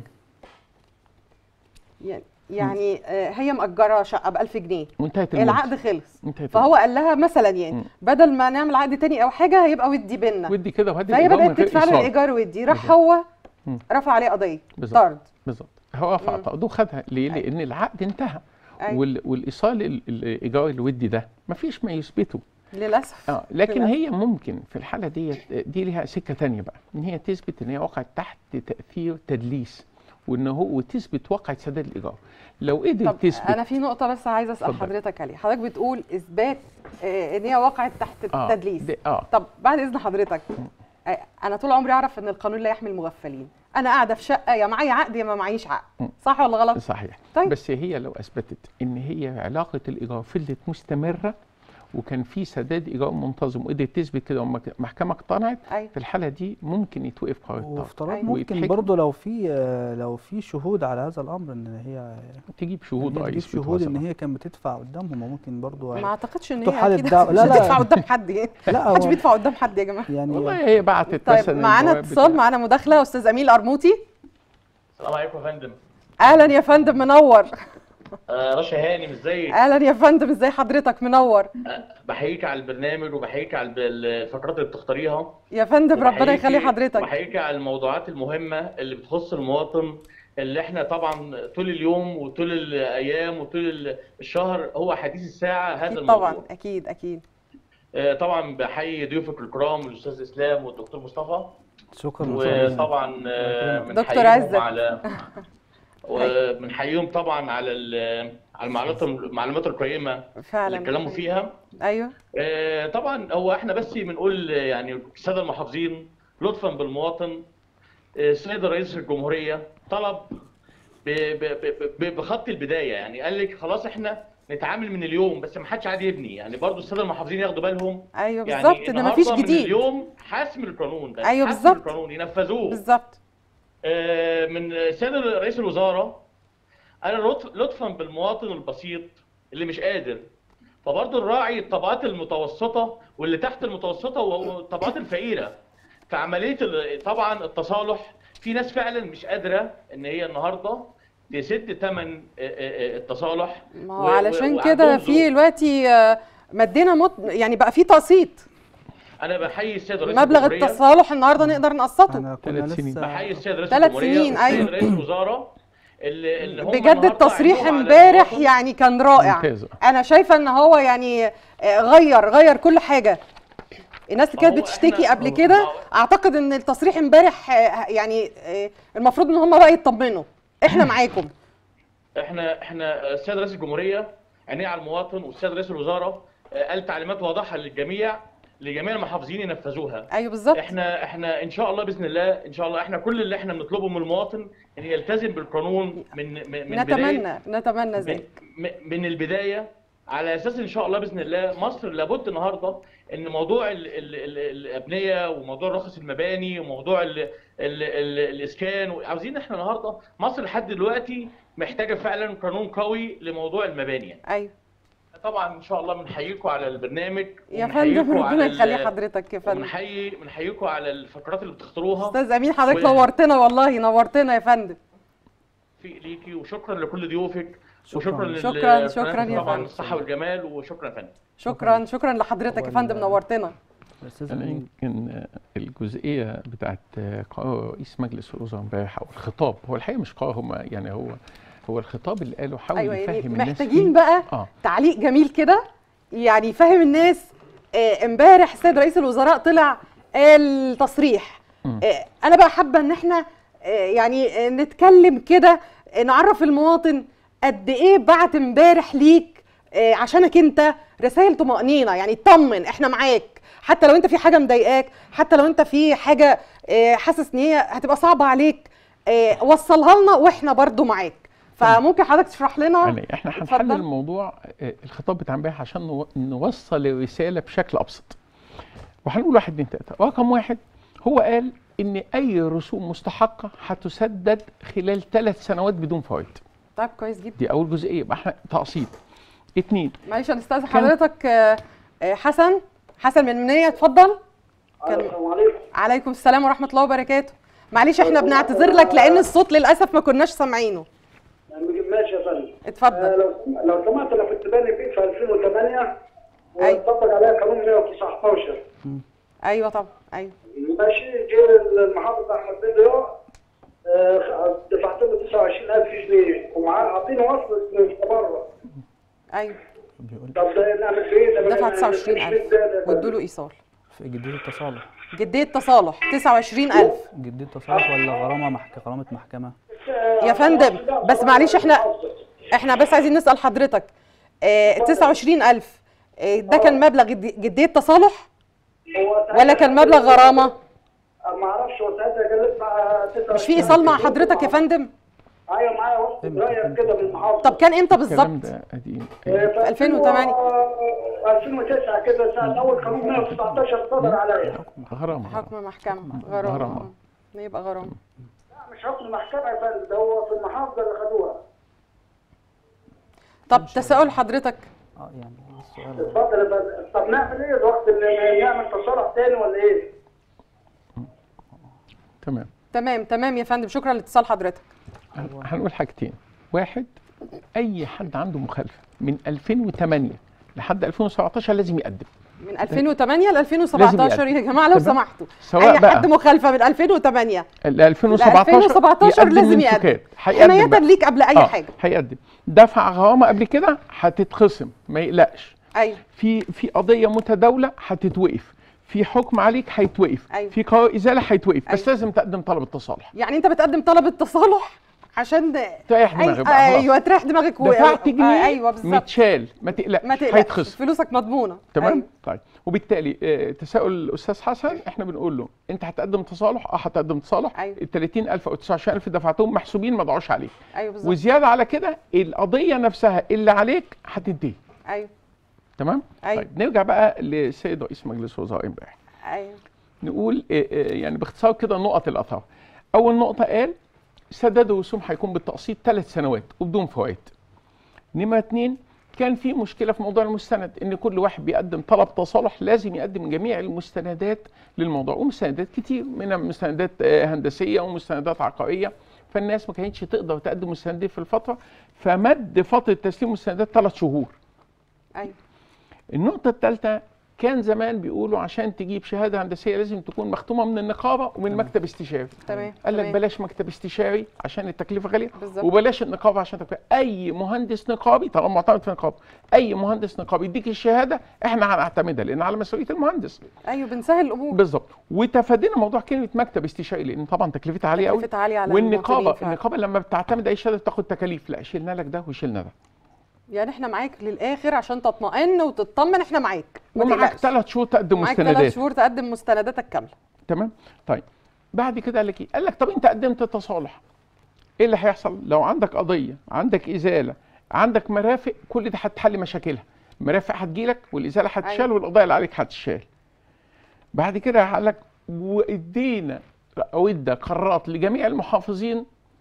يعني يعني آه، هي مأجرة شقة ب 1000 جنيه وانتهت المدة. العقد خلص انتهت فهو قال لها مثلا يعني مم. بدل ما نعمل عقد تاني او حاجه هيبقى ودي بينا ودي كده وهدي فهي الإيجار من بدات غير تدفع له إيصال. الايجار ودي راح بالظبط. هو مم. رفع عليه قضيه بالظبط. طرد بالظبط هو رفع قضيه وخدها ليه؟ لان العقد انتهى أيوة. وال... والايصال ال- الايجار الودي ده ما فيش ما يثبته للاسف اه لكن للأسف. هي ممكن في الحاله ديت دي ليها سكه تانية بقى ان هي تثبت ان هي وقعت تحت تاثير تدليس وان هو وتثبت وقعت سداد الايجار لو طب قدرت تثبت انا في نقطه بس عايزه اسال اتفضل. حضرتك عليها حضرتك بتقول اثبات آه، ان هي وقعت تحت اه التدليس دي- اه طب بعد اذن حضرتك آه، انا طول عمري اعرف ان القانون لا يحمي المغفلين انا قاعده في شقه يا معايا عقد يا ما معيش عقد مم. صح ولا غلط صحيح طيب. بس هي لو اثبتت ان هي علاقه الايجار فضلت مستمره وكان في سداد ايجار منتظم وقدرت تثبت كده والمحكمه اقتنعت ايوه في الحاله دي ممكن يتوقف قرار الطرد وافتراض أيوة. ممكن ويتحكم. برضه لو في آه، لو في شهود على هذا الامر ان هي تجيب شهود هي اه تجيب يثبتوا شهود هذا ان الأمر. هي كانت بتدفع قدامهم وممكن برضه ما اعتقدش ان تو هي حالة اكيد دعوة. مش لا، لا. هتدفع قدام حد يعني لا محدش هو بيدفع قدام حد يا جماعه يعني والله هي بعتت طيب مثلا معانا الجواب اتصال بتاع- معانا مداخله استاذ اميل ارموطي السلام عليكم يا فندم اهلا يا فندم منور آه رشا هانم ازيك اهلا يا فندم ازاي حضرتك منور بحييك على البرنامج وبحييك على الب- الفقرات اللي بتختاريها يا فندم ربنا وبحييكي- يخلي حضرتك وبحييك على الموضوعات المهمه اللي بتخص المواطن اللي احنا طبعا طول اليوم وطول الايام وطول ال- الشهر هو حديث الساعه هذا اكيد الموضوع طبعا اكيد اكيد آه طبعا بحيي ضيوفك الكرام الاستاذ اسلام والدكتور مصطفى شكرا وطبعا آه، دكتور بنحييهم عزت. على وبنحييهم طبعا على ال- على المعلومات المعلومات القيمه اللي فعلا اتكلموا فيها ايوه آه، طبعا هو احنا بس بنقول آه، يعني الساده المحافظين لطفا بالمواطن آه، السيد رئيس الجمهوريه طلب ب- ب- ب- ب- بخط البدايه يعني قال لك خلاص احنا نتعامل من اليوم بس ما حدش عاد يبني يعني برضو الساده المحافظين ياخدوا بالهم ايوه يعني بالظبط ان مفيش النهاردة من جديد اليوم حسم القانون ده أيوة حسم بالظبط. القانون ينفذوه بالظبط آه، من سيد رئيس الوزراء انا لطف- لطفا بالمواطن البسيط اللي مش قادر فبرضه نراعي الطبقات المتوسطه واللي تحت المتوسطه والطبقات الفقيره في عمليه ال- طبعا التصالح في ناس فعلا مش قادره ان هي النهارده تسد ثمن التصالح ما و- هو و- علشان وعندهم كده ذوق. في دلوقتي آه، مدينا مط... يعني بقى في تقسيط انا بحيي السيد رئيس مبلغ الجمهورية. التصالح النهارده نقدر نقسطه احنا كنا ثلاث سنين. لسه بحيي السيد رئيس ثلاث الجمهورية سنين، والسيد أيوة. رئيس الوزاره اللي, اللي هم بجد النهاردة التصريح عينوهم على امبارح المواطن. يعني كان رائع ممتاز. انا شايفه ان هو يعني آه، غير غير كل حاجه الناس اللي ما كانت هو بتشتكي إحنا- قبل ما كده هو- اعتقد ان التصريح امبارح آه، يعني آه، المفروض ان هم بقى يطمنوا احنا معاكم احنا احنا السيد رئيس الجمهوريه عينيه على المواطن والسيد رئيس الوزاره آه، قال تعليمات واضحه للجميع لجميع المحافظين ينفذوها ايوه بالظبط احنا احنا ان شاء الله باذن الله ان شاء الله احنا كل اللي احنا بنطلبه من المواطن ان يلتزم بالقانون من من من بدايه نتمنى نتمنى من, ذلك من- من البدايه على اساس ان شاء الله باذن الله مصر لابد النهارده ان موضوع ال ال ال الابنيه وموضوع رخص المباني وموضوع ال ال ال الاسكان عاوزين احنا النهارده مصر لحد دلوقتي محتاجه فعلا قانون قوي لموضوع المباني يعني. ايوه طبعا ان شاء الله بنحييكم على البرنامج يا وبنحييكم فندم على ربنا ال- يخلي حضرتك يا فندم وبنحيي بنحييكم على الفقرات اللي بتختاروها استاذ امين حضرتك و- نورتنا والله نورتنا يا فندم في ليكي وشكرا لكل ضيوفك وشكرا شكراً. لل- شكراً- شكراً يا طبعا فندم. الصحه والجمال وشكرا يا فندم شكرا شكرا لحضرتك يا فندم نورتنا الاستاذ انا امين يمكن آه، الجزئيه بتاعت آه، قرار رئيس مجلس الوزراء امبارح او الخطاب هو الحقيقه مش قرار هم يعني هو هو الخطاب اللي قاله حاول ايوه يعني يفهم الناس محتاجين فيه. بقى اه تعليق جميل كده يعني يفهم الناس آه، امبارح السيد رئيس الوزراء طلع قال تصريح مم. آه، انا بقى حابه ان احنا آه، يعني آه، نتكلم كده آه، نعرف المواطن قد ايه بعت امبارح ليك آه، عشانك انت رسائل طمأنينة يعني اطمن احنا معاك حتى لو انت في حاجه مضايقاك حتى لو انت في حاجه آه، حاسس ان هي هتبقى صعبه عليك آه، وصلها لنا واحنا برضو معاك فممكن حضرتك تشرح لنا يعني احنا هنحلل اتفضل. الموضوع آه، الخطاب بتاع امبارح عشان نو- نوصل الرساله بشكل ابسط وهنقول واحد اتنين تلاته رقم واحد هو قال ان اي رسوم مستحقه هتسدد خلال ثلاث سنوات بدون فوائد طيب كويس جدا دي اول جزئيه يبقى احنا تقسيط اتنين معلش هنستاذن كان- حضرتك آه، آه، حسن حسن من منية اتفضل كان- السلام عليكم عليكم السلام ورحمة الله وبركاته معلش احنا بنعتذر لك لان الصوت للاسف ما كناش سامعينه ماشي يا فندم آه، اتفضل لو لو سمحت انا كنت باني فيه في 2008 أيوة. وطبق عليها قانون 119 ايوه طبعا ايوه ماشي جه المحافظ احمد بن ضياء آه، دفعت له 29000 جنيه ومعاه عاطيني وصل للتبرع ايوه بيقول طب ده نعمل فيه ده دفع ما- 29000 ده- ده- وادوا له ايصال في جديد التصالح جدية تصالح 29000 جديد التصالح ولا غرامه محك... غرامه محكمه يا فندم بس معلش احنا احنا بس عايزين نسأل حضرتك اه 29000 اه ده كان مبلغ جدي- جدية تصالح هو ولا كان مبلغ غرامة ما اعرفش هو ساعتها كان يدفع 29 مش في ايصال مع حضرتك يا فندم ايوه معايا وصل امتى صغير كان؟ كده من المحافظه طب كان امتى الكلام بالظبط ده قديم في 2008. 2009 كده ساعة أول قانون 119 صدر عليا غرامه حكم محكمة غرامة غرامة. آه. يبقى غرامة لا مش حكم محكمة يا فندم ده هو في المحافظة اللي خدوها طب تساؤل حضرتك اه يعني السؤال اتفضل يا فندم طب نعمل ايه الوقت اللي نعمل تصالح تاني ولا ايه؟ تمام تمام تمام يا فندم شكرا لاتصال حضرتك هن- هنقول حاجتين واحد اي حد عنده مخالفه من 2008 لحد 2017 لازم يقدم من 2008 ل 2017 يا جماعه لو تمام. سمحتوا سواء اي بقى حد مخالفه من 2008 ل 2017 ل 2017 لازم من يقدم سكات. هيقدم حمايه بقى. ليك قبل اي آه، حاجه هيقدم دفع غرامه قبل كده هتتخصم ما يقلقش ايوه في في قضيه متداوله هتتوقف في حكم عليك هيتوقف أيوة. في قرار ازاله هيتوقف بس أيوة. لازم تقدم طلب التصالح يعني انت بتقدم طلب التصالح عشان تريح أي... دماغك بقى خلاص. ايوه تريح دماغك و... دفعت جنيه آه، ايوه بالظبط متشال ما تقلقش ما تقلقش هيتخصم فلوسك مضمونه تمام أيوة. طيب وبالتالي آه، تساؤل الاستاذ حسن احنا بنقول له انت هتقدم تصالح اه هتقدم تصالح أيوة. ال 30000 او 29000 دفعتهم محسوبين ما ضاعوش عليك ايوه بالظبط وزياده على كده القضيه نفسها اللي عليك هتنتهي ايوه تمام أيوة. طيب نرجع بقى للسيد رئيس مجلس الوزراء امبارح ايوه نقول آه، آه، يعني باختصار كده نقط الاثار اول نقطه قال سداد الرسوم هيكون بالتقسيط ثلاث سنوات وبدون فوائد نمره اتنين كان في مشكله في موضوع المستند ان كل واحد بيقدم طلب تصالح لازم يقدم جميع المستندات للموضوع ومستندات كتير منها مستندات آه، هندسيه ومستندات عقاريه فالناس ما كانتش تقدر تقدم مستندات في الفتره فمد فتره تسليم المستندات ثلاث شهور ايوه النقطة الثالثة كان زمان بيقولوا عشان تجيب شهادة هندسية لازم تكون مختومة من النقابة ومن مكتب استشاري تمام قال لك تمام. بلاش مكتب استشاري عشان التكلفة غالية بالظبط. وبلاش النقابة عشان التكلفة أي مهندس نقابي طالما معتمد في النقابة أي مهندس نقابي يديك الشهادة احنا هنعتمدها لأن على مسؤولية المهندس ايوه بنسهل الامور بالظبط وتفادينا موضوع كلمة مكتب استشاري لأن طبعا تكلفتها عالية قوي تكلفتها عاليه على والنقابة المواطنين فعلا. النقابة لما بتعتمد أي شهادة بتاخد تكاليف لا شيلنا لك ده وشيلنا ده يعني احنا معاك للاخر عشان تطمئن وتطمن احنا معاك ما ومعاك تقلقش. ثلاث شهور تقدم معاك ثلاث مستندات شهور تقدم مستنداتك كامله تمام طيب بعد كده قال لك ايه قال لك طب انت قدمت تصالح ايه اللي هيحصل لو عندك قضيه عندك ازاله عندك مرافق كل ده هتحل مشاكلها المرافق هتجيلك والازاله هتشال أيوة. والقضايا اللي عليك هتشال بعد كده قال لك وادينا او ادى قرارات لجميع المحافظين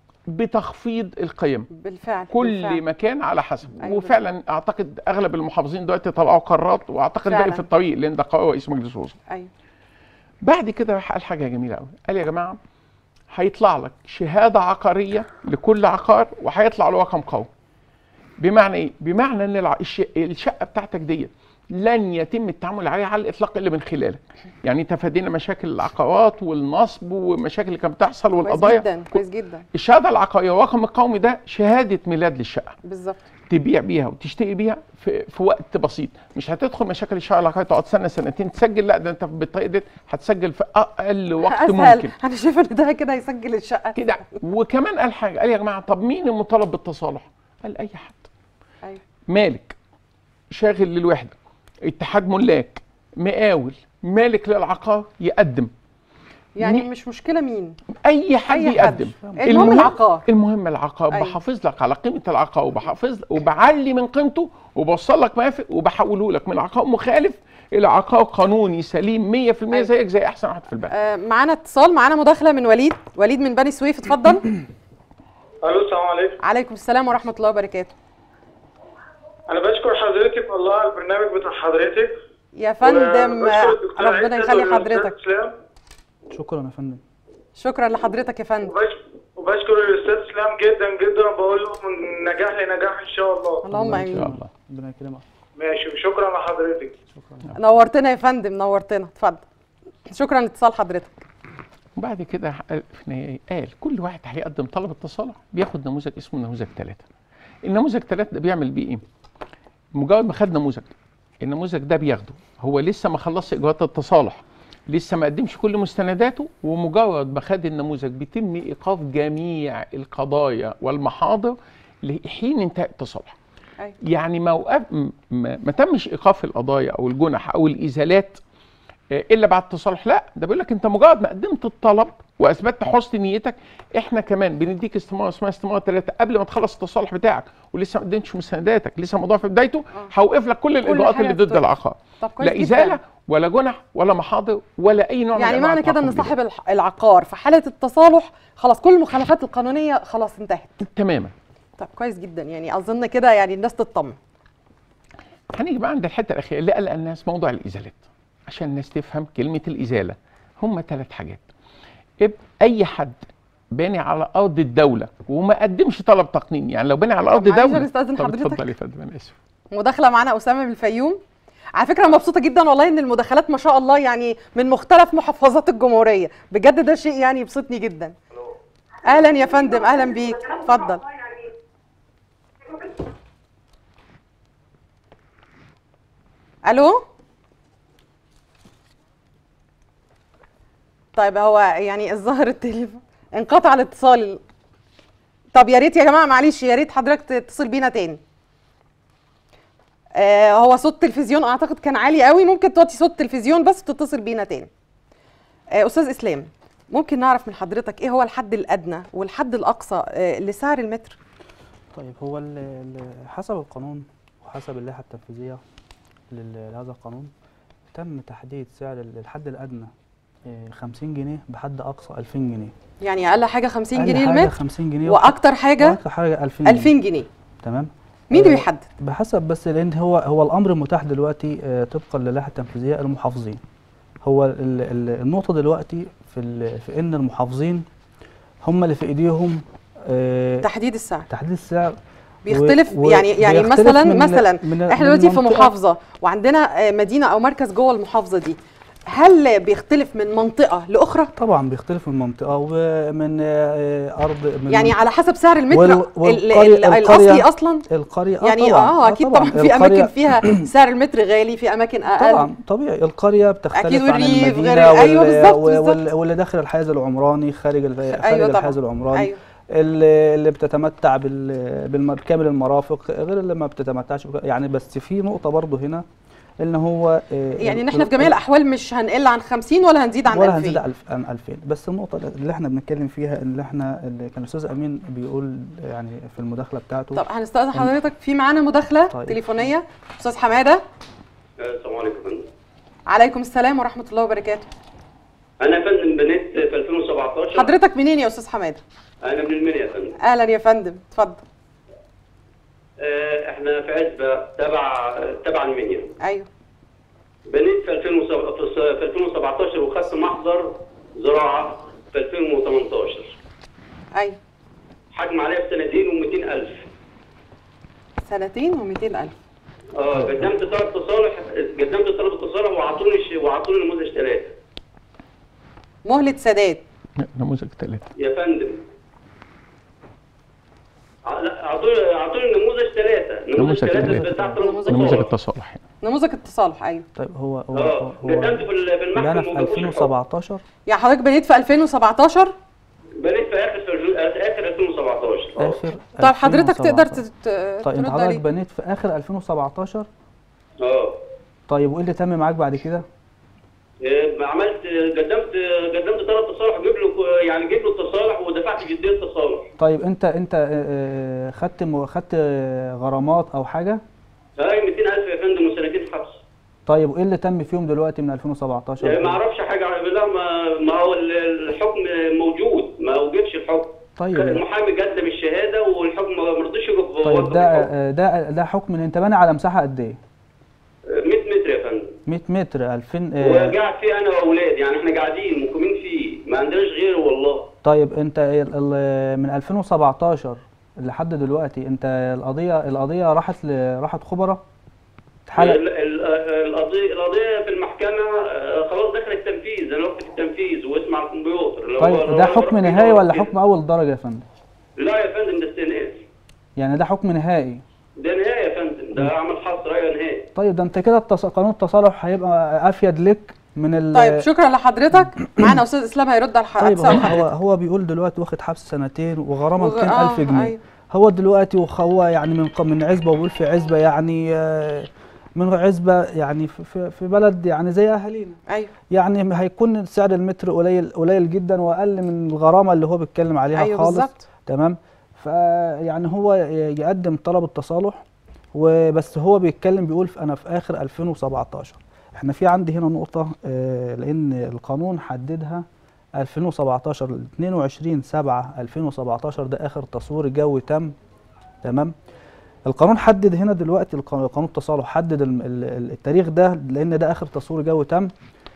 بتخفيض القيم بالفعل كل بالفعل. مكان على حسب أيوة وفعلا اعتقد اغلب المحافظين دلوقتي طلعوا قرارات واعتقد باقي فعلا. في الطريق لان ده قرار رئيس مجلس الوزراء ايوه بعد كده راح قال حاجه جميله قوي قال يا جماعه هيطلع لك شهاده عقاريه لكل عقار وهيطلع له رقم قومي بمعنى ايه بمعنى ان الع- الش- الشقه بتاعتك دي لن يتم التعامل عليها على الاطلاق الا من خلالك يعني تفادينا مشاكل العقارات والنصب ومشاكل اللي كانت بتحصل كويس والقضايا جدا كويس جدا الشهاده العقاريه والرقم القومي ده شهاده ميلاد للشقه بالظبط تبيع بيها وتشتري بيها في, في وقت بسيط مش هتدخل مشاكل الشهر العقاري تقعد سنه سنتين تسجل لا ده انت بالطريقه دي هتسجل في اقل وقت اسهل ممكن انا شايفه ان ده كده هيسجل الشقه كده وكمان قال حاجه قال يا جماعه طب مين المطالب بالتصالح قال اي حد ايوه مالك شاغل للوحده اتحاد ملاك مقاول مالك للعقار يقدم يعني مي- مش مشكله مين اي حد أي حد. يقدم المهم العقار. المهم العقار أيوة. بحافظ لك على قيمه العقار وبحافظ وبعلي من قيمته وبوصل لك مرافق وبحوله لك من عقار مخالف الى عقار قانوني سليم 100% أيوة. زيك زي احسن واحد في البلد آه معانا اتصال معانا مداخله من وليد وليد من بني سويف اتفضل الو السلام عليكم عليكم السلام ورحمه الله وبركاته انا بشكر حضرتك والله على البرنامج بتاع حضرتك يا فندم وبشكر آه، الدكتور ربنا عزت يخلي والأستاذ حضرتك اسلام شكرا يا فندم شكرا لحضرتك يا فندم وبش- وبشكر الاستاذ اسلام جدا جدا وبقول له من نجاح لنجاح ان شاء الله اللهم ان شاء امين الله ربنا يكرمك ماشي وشكرا لحضرتك نورتنا يا فندم نورتنا اتفضل شكرا لاتصال حضرتك وبعد كده قال في النهاية قال كل واحد هيقدم طلب التصالح بياخد نموذج اسمه نموذج ثلاثة النموذج ثلاثة ده بيعمل بيه ايه؟ مجرد ما خد نموذج النموذج ده بياخده هو لسه ما خلصش اجراءات التصالح لسه ما قدمش كل مستنداته ومجرد ما خد النموذج بيتم ايقاف جميع القضايا والمحاضر لحين انتهاء التصالح أيوة. يعني ما وقف م- ما, ما تمش ايقاف القضايا او الجنح او الازالات آه، الا بعد التصالح لا ده بيقول لك انت مجرد ما قدمت الطلب واثبتت حسن نيتك احنا كمان بنديك استماره اسمها استماره ثلاثه قبل ما تخلص التصالح بتاعك ولسه ما قدمتش مستنداتك لسه الموضوع في بدايته هوقف لك كل الاجراءات حاجة اللي ضد بتوقف. العقار طب كويس لا جداً. ازاله ولا جنح ولا محاضر ولا اي نوع من يعني أنواع معنى كده ان التعاقب صاحب الح- العقار في حاله التصالح خلاص كل المخالفات القانونيه خلاص انتهت تماما طب كويس جدا يعني اظن كده يعني الناس تطمن هنيجي بقى عند الحته الاخيره اللي قلق الناس موضوع الازالات عشان الناس تفهم كلمه الازاله هم ثلاث حاجات اب اي حد باني على ارض الدوله وما قدمش طلب تقنين يعني لو باني على ارض معلش دوله أنا أستأذن طب حضرتك. اتفضل يا فندم انا اسف مداخله معانا اسامه من الفيوم على فكره مبسوطه جدا والله ان المداخلات ما شاء الله يعني من مختلف محافظات الجمهوريه بجد ده شيء يعني يبسطني جدا اهلا يا فندم اهلا بيك اتفضل الو طيب هو يعني الظاهر التليفون انقطع الاتصال طب يا ريت يا جماعه معلش يا ريت حضرتك تتصل بينا تاني آه هو صوت التلفزيون اعتقد كان عالي قوي ممكن توطي صوت التلفزيون بس وتتصل بينا تاني آه استاذ اسلام ممكن نعرف من حضرتك ايه هو الحد الادنى والحد الاقصى آه لسعر المتر طيب هو ال- ال- حسب القانون وحسب اللائحة التنفيذية لل- لهذا القانون تم تحديد سعر ال- الحد الأدنى آه، 50 جنيه بحد أقصى 2000 جنيه يعني اقل حاجه 50 أقل جنيه حاجة المتر 50 جنيه واكتر حاجه وأكتر حاجة 2000 جنيه 2000 جنيه تمام مين اللي آه، بيحدد بحسب بس لان هو هو الامر المتاح دلوقتي آه، طبقا للائحه التنفيذيه المحافظين هو ال- ال- النقطه دلوقتي في ال- في ان المحافظين هم اللي في ايديهم آه، تحديد السعر تحديد السعر بيختلف و- يعني يعني بيختلف مثلا من- مثلا من- احنا من دلوقتي في منطقة- محافظه وعندنا آه، مدينه او مركز جوه المحافظه دي هل بيختلف من منطقه لاخرى طبعا بيختلف من منطقه ومن آه، ارض من يعني على حسب سعر المتر وال- ال- والقرية- ال- الاصلي القرية- اصلا القريه آه يعني طبعا اه اكيد طبعا في القرية- اماكن فيها سعر المتر غالي في اماكن اقل طبعا طبيعي القريه بتختلف أكيد عن والريف المدينه غير- أيوة وال- بالظبط، وال- بالظبط. واللي داخل الحيز العمراني خارج ال- خارج ايوه طبعا الحيز العمراني ايوه اللي اللي بتتمتع بال- بالم- بكامل المرافق غير اللي ما بتتمتعش بك- يعني بس في نقطه برضه هنا ان هو آه، يعني ال- ان احنا في جميع الاحوال مش هنقل عن 50 ولا هنزيد عن ولا هنزيد 2000 ألف عن 2000 بس النقطه اللي احنا بنتكلم فيها اللي احنا اللي كان الاستاذ امين بيقول يعني في المداخله بتاعته طب هنستأذن حضرتك في معانا مداخله طيب. تليفونيه استاذ حماده السلام عليكم يا فندم. عليكم السلام ورحمه الله وبركاته انا يا فندم بنيت في 2017 حضرتك منين يا استاذ حماده انا من المنيا يا فندم اهلا يا فندم اتفضل آه، احنا في عزبه تبع تبع المنيا ايوه بنيت في 2007 في 2017 وخدت محضر زراعه في 2018 ايوه حجم عليها بسنتين و200 الف سنتين و200 الف اه قدمت ثلاث تصالح قدمت طلب التصالح وعطوني ش- وعطوني نموذج ثلاثه مهله سداد نموذج ثلاثة يا فندم ع- لا، اعطوني اعطوني نموذج ثلاثه نموذج نموذج ثلاثه ثلاثة. بتاع طلب نموذج نموذج التصالح التصالح يعني. نموذج التصالح ايوه طيب هو هو اه هو قدمت في ال- في اللي انا المحكمه في وما جابوش الحكم. 2017 يعني حضرتك بنيت في 2017 بنيت في اخر في اخر 2017 اه اخر طيب حضرتك تقدر 2017. تت- طيب انت ترد حضرتك عليه بنيت في اخر 2017 اه طيب وايه اللي تم معاك بعد كده؟ إيه، عملت قدمت قدمت طلب تصالح جيب له يعني جيب له التصالح ودفعت جديه التصالح طيب انت انت آه، آه، خدت م- خدت آه، غرامات او حاجه؟ هاي 200000 يا فندم وسنتين حبس طيب وايه اللي تم فيهم دلوقتي من إيه، 2017 ما اعرفش حاجه عن لا ما ما هو ال- الحكم موجود ما اوجدش الحكم طيب المحامي قدم الشهاده والحكم ما رضيش يوقف طيب وقف ده الحكم. آه، ده ده حكم ان انت باني على مساحه قد ايه 100 متر يا فندم 100 متر 2000 آه، وقاعد فيه انا واولادي يعني احنا قاعدين مقيمين فيه ما عندناش غيره والله طيب انت ال- ال- من 2017 لحد دلوقتي انت القضيه القضيه راحت ل- راحت خبراء اتحلت ال- ال- القضيه القضيه في المحكمه آه، خلاص دخل التنفيذ انا وقت التنفيذ واسمع على الكمبيوتر اللي هو- طيب اللي ده هو حكم بيروح نهائي فيه ولا كده. حكم اول درجه يا فندم لا يا فندم ده استئناف يعني ده حكم نهائي ده نهائي يا فندم ده عمل حصر ايوه نهائي طيب ده انت كده التص... قانون التصالح هيبقى افيد لك من ال طيب شكرا لحضرتك معانا استاذ اسلام هيرد على طيب حضرتك هو, هو هو بيقول دلوقتي واخد حبس سنتين وغرامه وغ- 200000 آه، جنيه أيوة. هو دلوقتي وخ- هو يعني من ق- من عزبه وبيقول في عزبه يعني آه، من عزبه يعني في- في في بلد يعني زي اهالينا ايوه يعني هيكون سعر المتر قليل قليل جدا واقل من الغرامه اللي هو بيتكلم عليها ايوه خالص بالظبط تمام فيعني هو ي- يقدم طلب التصالح وبس هو بيتكلم بيقول في- انا في اخر 2017 احنا في عندي هنا نقطه آه، لان القانون حددها 2017 22 7 2017 ده اخر تصوير جوي تم تمام القانون حدد هنا دلوقتي الق- قانون التصالح حدد الم- ال- ال- التاريخ ده لان ده اخر تصوير جوي تم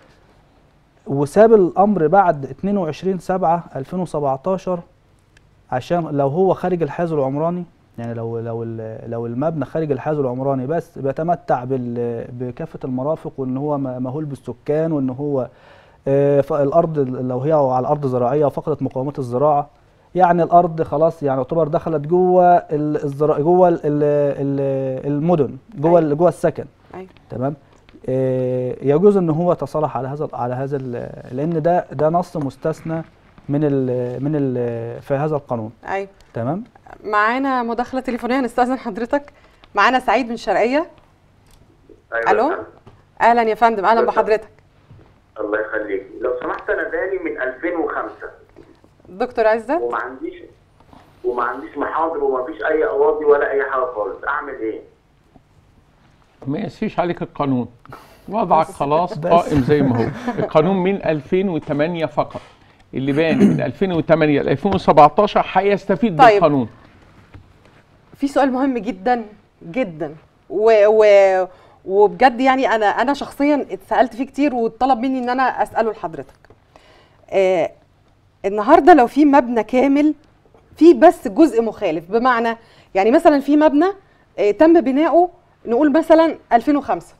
وساب الامر بعد 22 7 2017 عشان لو هو خارج الحيز العمراني يعني لو لو ال- لو المبنى خارج الحيز العمراني بس بيتمتع بال- بكافه المرافق وان هو م- مهول بالسكان وان هو آه، ف- الارض لو هي على ارض زراعيه وفقدت مقومات الزراعه يعني الارض خلاص يعني يعتبر دخلت جوه ال- الزرا جوه ال- ال- المدن جوه ال- جوه السكن ايوه تمام آه، يجوز ان هو يتصالح على هذا على هذا ال- لان ده ده نص مستثنى من ال من ال في هذا القانون ايوه تمام معانا مداخله تليفونيه هنستاذن حضرتك معانا سعيد من الشرقيه أيوة ألو؟ يا فندم. اهلا يا فندم اهلا أيوة. بحضرتك الله يخليك لو سمحت انا بقالي من 2005 دكتور عزت وما عنديش وما عنديش محاضر وما فيش اي قواضي ولا اي حاجه خالص اعمل ايه؟ ما يقسيش عليك القانون وضعك خلاص بس. قائم زي ما هو القانون من 2008 فقط اللي بان من 2008 ل 2017 هيستفيد طيب. بالقانون في سؤال مهم جدا جدا و و وبجد يعني انا انا شخصيا اتسالت فيه كتير وطلب مني ان انا اساله لحضرتك آه النهارده لو في مبنى كامل في بس جزء مخالف بمعنى يعني مثلا في مبنى آه تم بناؤه نقول مثلا 2005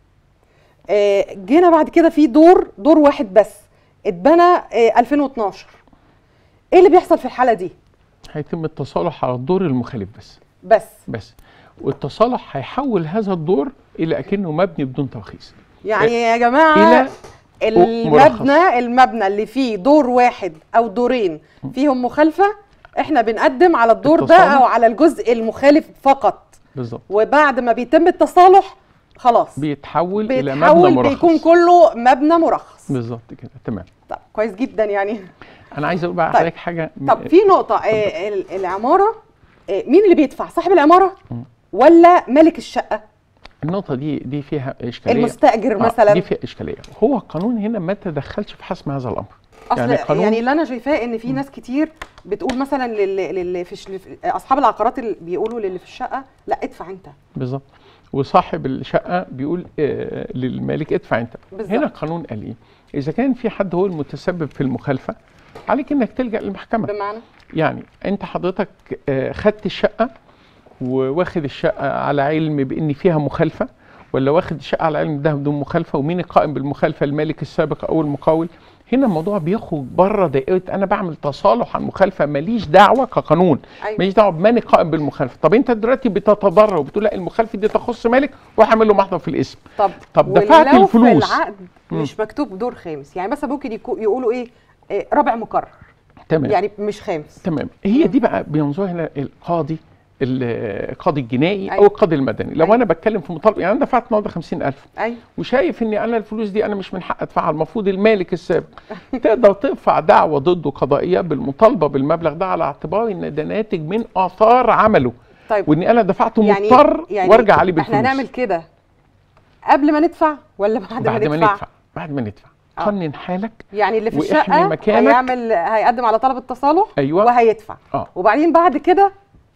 آه جينا بعد كده في دور دور واحد بس اتبنى آه 2012 ايه اللي بيحصل في الحاله دي هيتم التصالح على الدور المخالف بس بس بس والتصالح هيحول هذا الدور الى اكنه مبني بدون ترخيص يعني يا جماعه الى المبنى المبنى اللي فيه دور واحد او دورين فيهم مخالفه احنا بنقدم على الدور ده التصالح. او على الجزء المخالف فقط بالظبط وبعد ما بيتم التصالح خلاص بيتحول الى مبنى بيتحول مرخص بيكون كله مبنى مرخص بالظبط كده تمام طب كويس جدا يعني انا عايز اقول بقى طيب. عليك حاجه طب في نقطه آه ال- العماره آه مين اللي بيدفع صاحب العماره ولا مالك الشقه النقطه دي دي فيها اشكاليه المستاجر آه، مثلا دي فيها اشكاليه هو القانون هنا ما تدخلش في حسم هذا الامر اصل يعني يعني, القانون يعني اللي انا شايفاه ان في ناس كتير بتقول مثلا للي, للي في الش- اصحاب العقارات اللي بيقولوا للي في الشقه لا ادفع انت بالظبط وصاحب الشقه بيقول آه للمالك ادفع انت بالظبط. هنا القانون قال ايه اذا كان في حد هو المتسبب في المخالفه عليك انك تلجا للمحكمه بمعنى يعني انت حضرتك آه، خدت الشقه وواخد الشقه على علم بان فيها مخالفه ولا واخد الشقه على علم ده بدون مخالفه ومين القائم بالمخالفه المالك السابق او المقاول هنا الموضوع بيخرج بره دائره انا بعمل تصالح عن مخالفه ماليش دعوه كقانون أيوة. ماليش دعوه بمن القائم بالمخالفه طب انت دلوقتي بتتضرر وبتقول لا المخالفه دي تخص مالك وهعمل له محضر في الاسم طب طب دفعت ولو الفلوس في العقد مم. مش مكتوب دور خامس يعني مثلا ممكن يكو- يقولوا ايه آه، رابع مكرر تمام يعني مش خامس تمام هي دي بقى بينظر هنا القاضي القاضي الجنائي او أيوة. القاضي المدني لو أيوة. انا بتكلم في مطالبه يعني انا دفعت النهارده 50000 ايوه وشايف ان انا الفلوس دي انا مش من حق ادفعها المفروض المالك السابق تقدر ترفع دعوه ضده قضائيه بالمطالبه بالمبلغ ده على اعتبار ان ده ناتج من اثار عمله طيب وان انا دفعته يعني مضطر يعني وارجع عليه بالفلوس احنا هنعمل كده قبل ما ندفع ولا بعد, بعد ما ما ندفع, ندفع بعد ما ندفع آه. قنن حالك يعني اللي في واحمي الشقه مكانك. هيعمل هيقدم على طلب التصالح أيوة. وهيدفع اه وبعدين بعد كده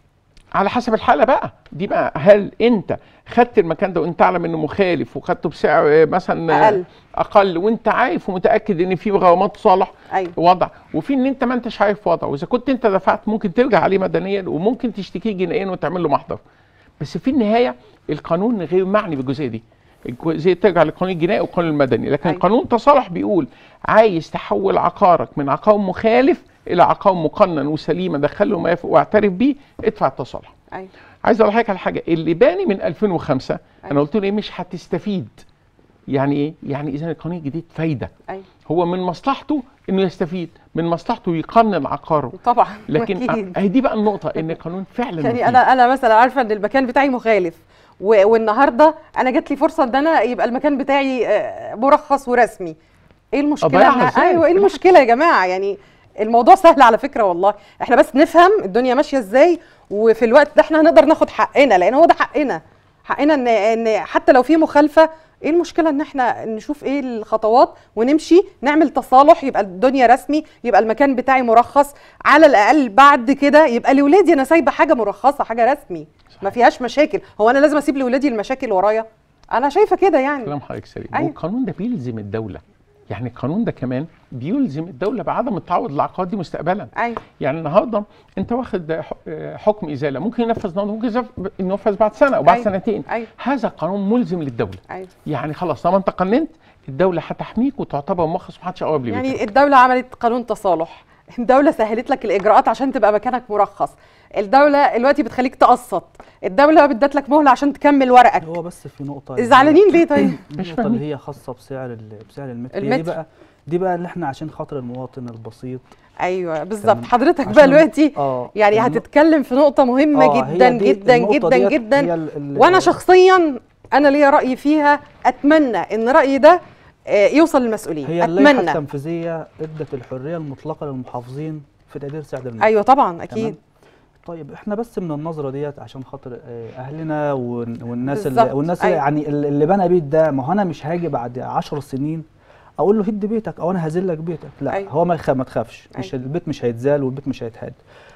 على حسب الحاله بقى دي بقى هل انت خدت المكان ده وانت تعلم انه مخالف وخدته بسعر آه، مثلا آه، أقل. اقل وانت عارف ومتاكد ان في غرامات صالح ايوه وضع وفي ان انت ما انتش عارف وضع واذا كنت انت دفعت ممكن ترجع عليه مدنيا وممكن تشتكيه جنائيا وتعمل له محضر بس في النهايه القانون غير معني بالجزئيه دي الجزئيه ترجع للقانون الجنائي والقانون المدني لكن أيوة. قانون التصالح بيقول عايز تحول عقارك من عقار مخالف الى عقار مقنن وسليم ادخله ما يفق واعترف بيه ادفع التصالح ايوه عايز اقول لحضرتك على حاجه اللي باني من 2005 انا أيوة. قلت له ايه مش هتستفيد يعني ايه يعني اذا القانون الجديد فايده ايوه هو من مصلحته انه يستفيد من مصلحته يقنن عقاره طبعا لكن أكيد. اهي دي بقى النقطه ان القانون فعلا يعني مفيد. انا انا مثلا عارفه ان المكان بتاعي مخالف و- والنهارده انا جات لي فرصه ان انا يبقى المكان بتاعي آه، مرخص ورسمي ايه المشكله أضيعها إنها- إزاي؟ ايوه ايه المشكله يا جماعه يعني الموضوع سهل على فكره والله احنا بس نفهم الدنيا ماشيه ازاي وفي الوقت ده احنا هنقدر ناخد حقنا لان هو ده حقنا حقنا ان ان حتى لو في مخالفه ايه المشكله ان احنا نشوف ايه الخطوات ونمشي نعمل تصالح يبقى الدنيا رسمي يبقى المكان بتاعي مرخص على الاقل بعد كده يبقى لاولادي انا سايبه حاجه مرخصه حاجه رسمي ما فيهاش مشاكل هو انا لازم اسيب لاولادي المشاكل ورايا انا شايفه كده يعني كلام حضرتك سليم أيوة. والقانون ده بيلزم الدوله يعني القانون ده كمان بيلزم الدوله بعدم التعوض للعقارات دي مستقبلا ايوه يعني النهارده انت واخد ح- حكم ازاله ممكن ينفذ النهارده ممكن ينفذ- ينفذ بعد سنه او بعد أيوة. سنتين ايوه هذا قانون ملزم للدوله ايوه يعني خلاص طالما انت قننت الدوله هتحميك وتعتبر مرخص ومحدش يقرب لبيتك يعني الدولة عملت قانون تصالح الدولة سهلت لك الإجراءات عشان تبقى مكانك مرخص الدولة دلوقتي بتخليك تقسط الدولة ادت لك مهلة عشان تكمل ورقك هو بس في نقطه زعلانين ليه طيب مش النقطه فاهمين. اللي هي خاصه بسعر ال- بسعر المتر, هي دي المتر. بقى دي بقى اللي احنا عشان خاطر المواطن البسيط ايوه بالظبط تمام. حضرتك بقى عشان- دلوقتي اه يعني النق- هتتكلم في نقطة مهمة آه، هي جدا دي جدا النقطة جدا ديت جدا هي ال- ال- وانا شخصيا انا ليا رأي فيها اتمنى ان رأيي ده آه، يوصل للمسؤولين هي اللائحه اتمنى التنفيذيه ادت الحريه المطلقه للمحافظين في تقدير سعر المتر ايوه طبعا تمام؟ اكيد طيب احنا بس من النظره ديت عشان خاطر آه، اهلنا والن- والناس بالظبط، اللي والناس اللي أيوة. يعني اللي اللي بنى بيت ده ما هو انا مش هاجي بعد 10 سنين اقول له هد بيتك او انا هزل لك بيتك لا أيوة. هو ما يخاف ما تخافش مش أيوة. البيت مش هيتزال والبيت مش هيتهد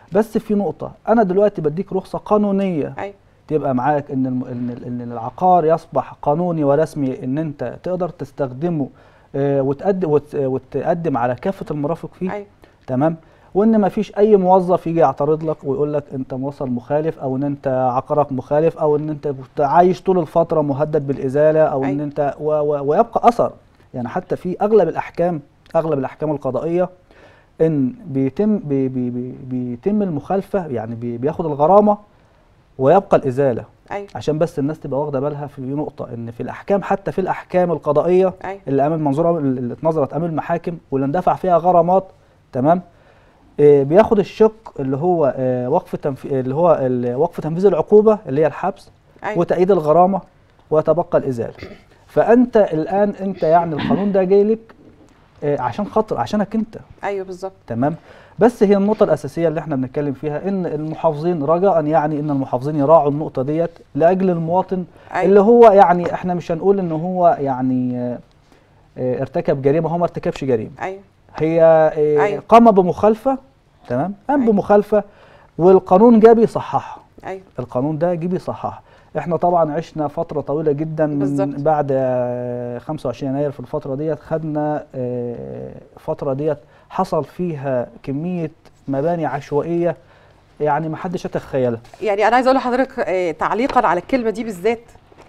بس في نقطه انا دلوقتي بديك رخصه قانونيه ايوه تبقى معاك ان الم... ان ال- ان العقار يصبح قانوني ورسمي ان انت تقدر تستخدمه آه، وتقدم وت... وتقدم على كافه المرافق فيه ايوه تمام وان ما فيش اي موظف يجي يعترض لك ويقول لك انت موصل مخالف او ان انت عقارك مخالف او ان انت كنت عايش طول الفتره مهدد بالازاله او ان أيوة. انت و... و... ويبقى اثر يعني حتى في اغلب الاحكام اغلب الاحكام القضائيه ان بيتم بي... بي... بي... بيتم المخالفه يعني بي... بياخد الغرامه ويبقى الازاله ايوه عشان بس الناس تبقى واخده بالها في نقطه ان في الاحكام حتى في الاحكام القضائيه ايوه اللي امام منظوره اللي اتنظرت امام المحاكم واللي اندفع فيها غرامات تمام آه، بياخد الشق اللي هو آه، وقف تنفي... اللي هو ال- وقف تنفيذ العقوبه اللي هي الحبس ايوه وتأييد الغرامه ويتبقى الازاله فانت الان انت يعني القانون ده جاي لك آه، عشان خاطر عشانك انت ايوه بالظبط تمام بس هي النقطة الأساسية اللي احنا بنتكلم فيها إن المحافظين رجاء يعني إن المحافظين يراعوا النقطة ديت لأجل المواطن ايوه اللي هو يعني احنا مش هنقول إن هو يعني آه، آه، ارتكب جريمة هو ما ارتكبش جريمة ايوه هي آه، أيوة. قام بمخالفة تمام قام أيوة. بمخالفة والقانون جه بيصححها ايوه القانون ده جه بيصححها احنا طبعا عشنا فترة طويلة جدا من بالظبط. بعد آه، 25 يناير في الفترة ديت خدنا آه، الفترة ديت حصل فيها كمية مباني عشوائية يعني ما حدش يتخيلها يعني انا عايزه اقول لحضرتك آه، تعليقا على الكلمه دي بالذات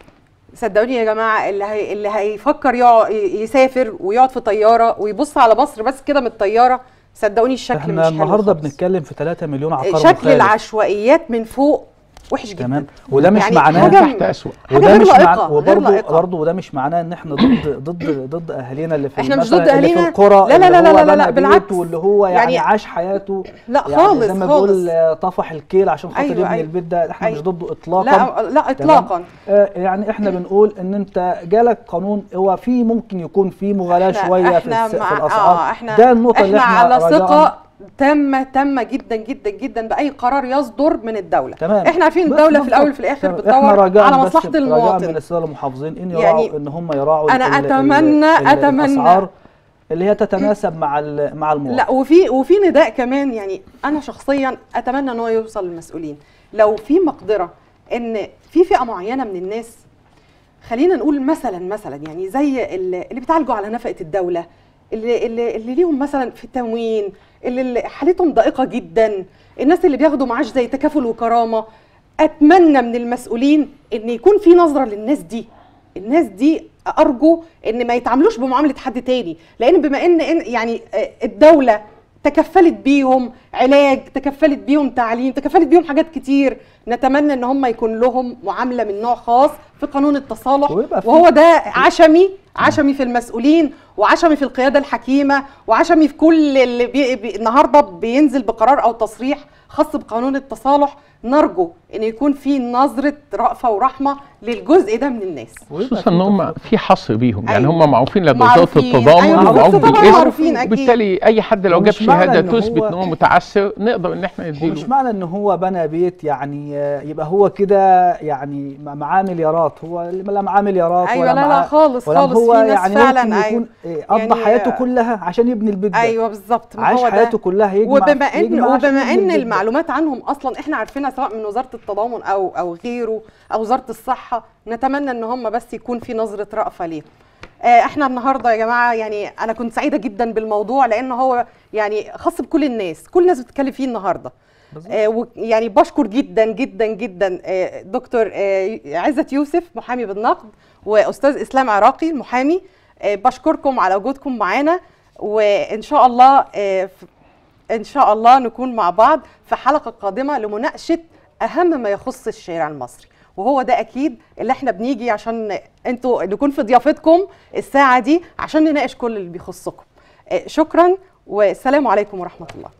صدقوني يا جماعه اللي هي اللي هيفكر يقع- ي- يسافر ويقعد في طياره ويبص على مصر بس كده من الطياره صدقوني الشكل مش احنا حلو النهارده خالص. بنتكلم في 3 مليون عقار شكل مخالف العشوائيات من فوق وحش جدا تمام وده مش يعني معناه حاجة تحت اسوأ حاجة وده غير مش لائقة، مع... غير وبرضه لائقة. برضه وده مش معناه ان احنا ضد ضد ضد اهالينا اللي في إحنا مش مثلاً ضد اللي في أهالينا. القرى لا لا اللي لا هو لا لا بنى لا، بيوت بالعكس. واللي هو يعني, يعني- عاش حياته لا يعني خالص زي ما خالص بيقول آه، طفح الكيل عشان خاطر أيوة، يبني أيوة. البيت ده احنا مش أيوة. ضده اطلاقا لا لا اطلاقا آه، يعني احنا بنقول ان انت جالك قانون هو في ممكن يكون في مغالاه إحنا- شويه في, إحنا الس... في مع- الاسعار آه احنا ده النقطه اللي احنا احنا على رجاءً- ثقه تامه تامه جدا جدا جدا باي قرار يصدر من الدوله تمام احنا عارفين بس الدوله في بالظبط. الاول وفي الاخر تمام. بتدور احنا رجاء على بس مصلحه رجاء من المواطن الساده المحافظين ان يراعوا يعني ان هم يراعوا أنا ال- ال- أتمنى- ال- أتمنى. الاسعار اللي هي تتناسب مع ال- مع المواطن لا وفي وفي نداء كمان يعني انا شخصيا اتمنى ان هو يوصل للمسؤولين لو في مقدره ان في فئه معينه من الناس خلينا نقول مثلا مثلا يعني زي اللي اللي بيتعالجوا على نفقه الدوله اللي اللي, اللي ليهم مثلا في التموين اللي, اللي حالتهم ضائقه جدا الناس اللي بياخدوا معاش زي تكافل وكرامه اتمنى من المسؤولين ان يكون في نظره للناس دي الناس دي ارجو ان ما يتعاملوش بمعامله حد تاني لان بما ان إن- يعني آه، الدوله تكفلت بيهم علاج تكفلت بيهم تعليم تكفلت بيهم حاجات كتير نتمنى ان هم يكون لهم معامله من نوع خاص في قانون التصالح ويبقى في- وهو ده عشمي عشمي في المسؤولين وعشمي في القياده الحكيمه وعشمي في كل اللي بي بي النهارده بينزل بقرار او تصريح خاص بقانون التصالح نرجو ان يكون في نظره رأفه ورحمه للجزء ده من الناس ويبقى خصوصا في ان هم تفاوض. في حصر بيهم يعني أيوة. هم معروفين لدى وزاره معروفين. التضامن أيوة ومعروف بالظبط، طبعاً بالاسم معروفين أكيد. وبالتالي اي حد لو جاب ومش معنى شهاده إن تثبت هو- ان هو متعسر نقدر ان احنا ومش نديله معنى ان هو بنى بيت يعني آه، يبقى هو كده يعني مع- معاه مليارات هو لا معاه مليارات ايوه ولا لا لا معاه خالص ولا خالص هو في ناس يعني فعلا ممكن يكون ايوه آه، قضى يعني- حياته كلها عشان يبني البيت ده ايوه بالظبط ما عاش هو ده. حياته كلها يجمع وبما ان يجمع عشان وبما يبني ان البيت ده. المعلومات عنهم اصلا احنا عارفينها سواء من وزاره التضامن او او غيره او وزاره الصحه نتمنى ان هم بس يكون في نظره رأفه ليهم آه، احنا النهارده يا جماعه يعني انا كنت سعيده جدا بالموضوع لان هو يعني خاص بكل الناس كل الناس بتتكلم فيه النهارده بالظبط. آه و- يعني بشكر جدا جدا جدا آه دكتور آه عزت يوسف محامي بالنقد واستاذ اسلام عراقي المحامي آه بشكركم على وجودكم معانا وان شاء الله آه ف- ان شاء الله نكون مع بعض في حلقه قادمه لمناقشه اهم ما يخص الشارع المصري وهو ده اكيد اللي احنا بنيجي عشان انتوا نكون في ضيافتكم الساعه دي عشان نناقش كل اللي بيخصكم آه، شكرا والسلام عليكم ورحمه الله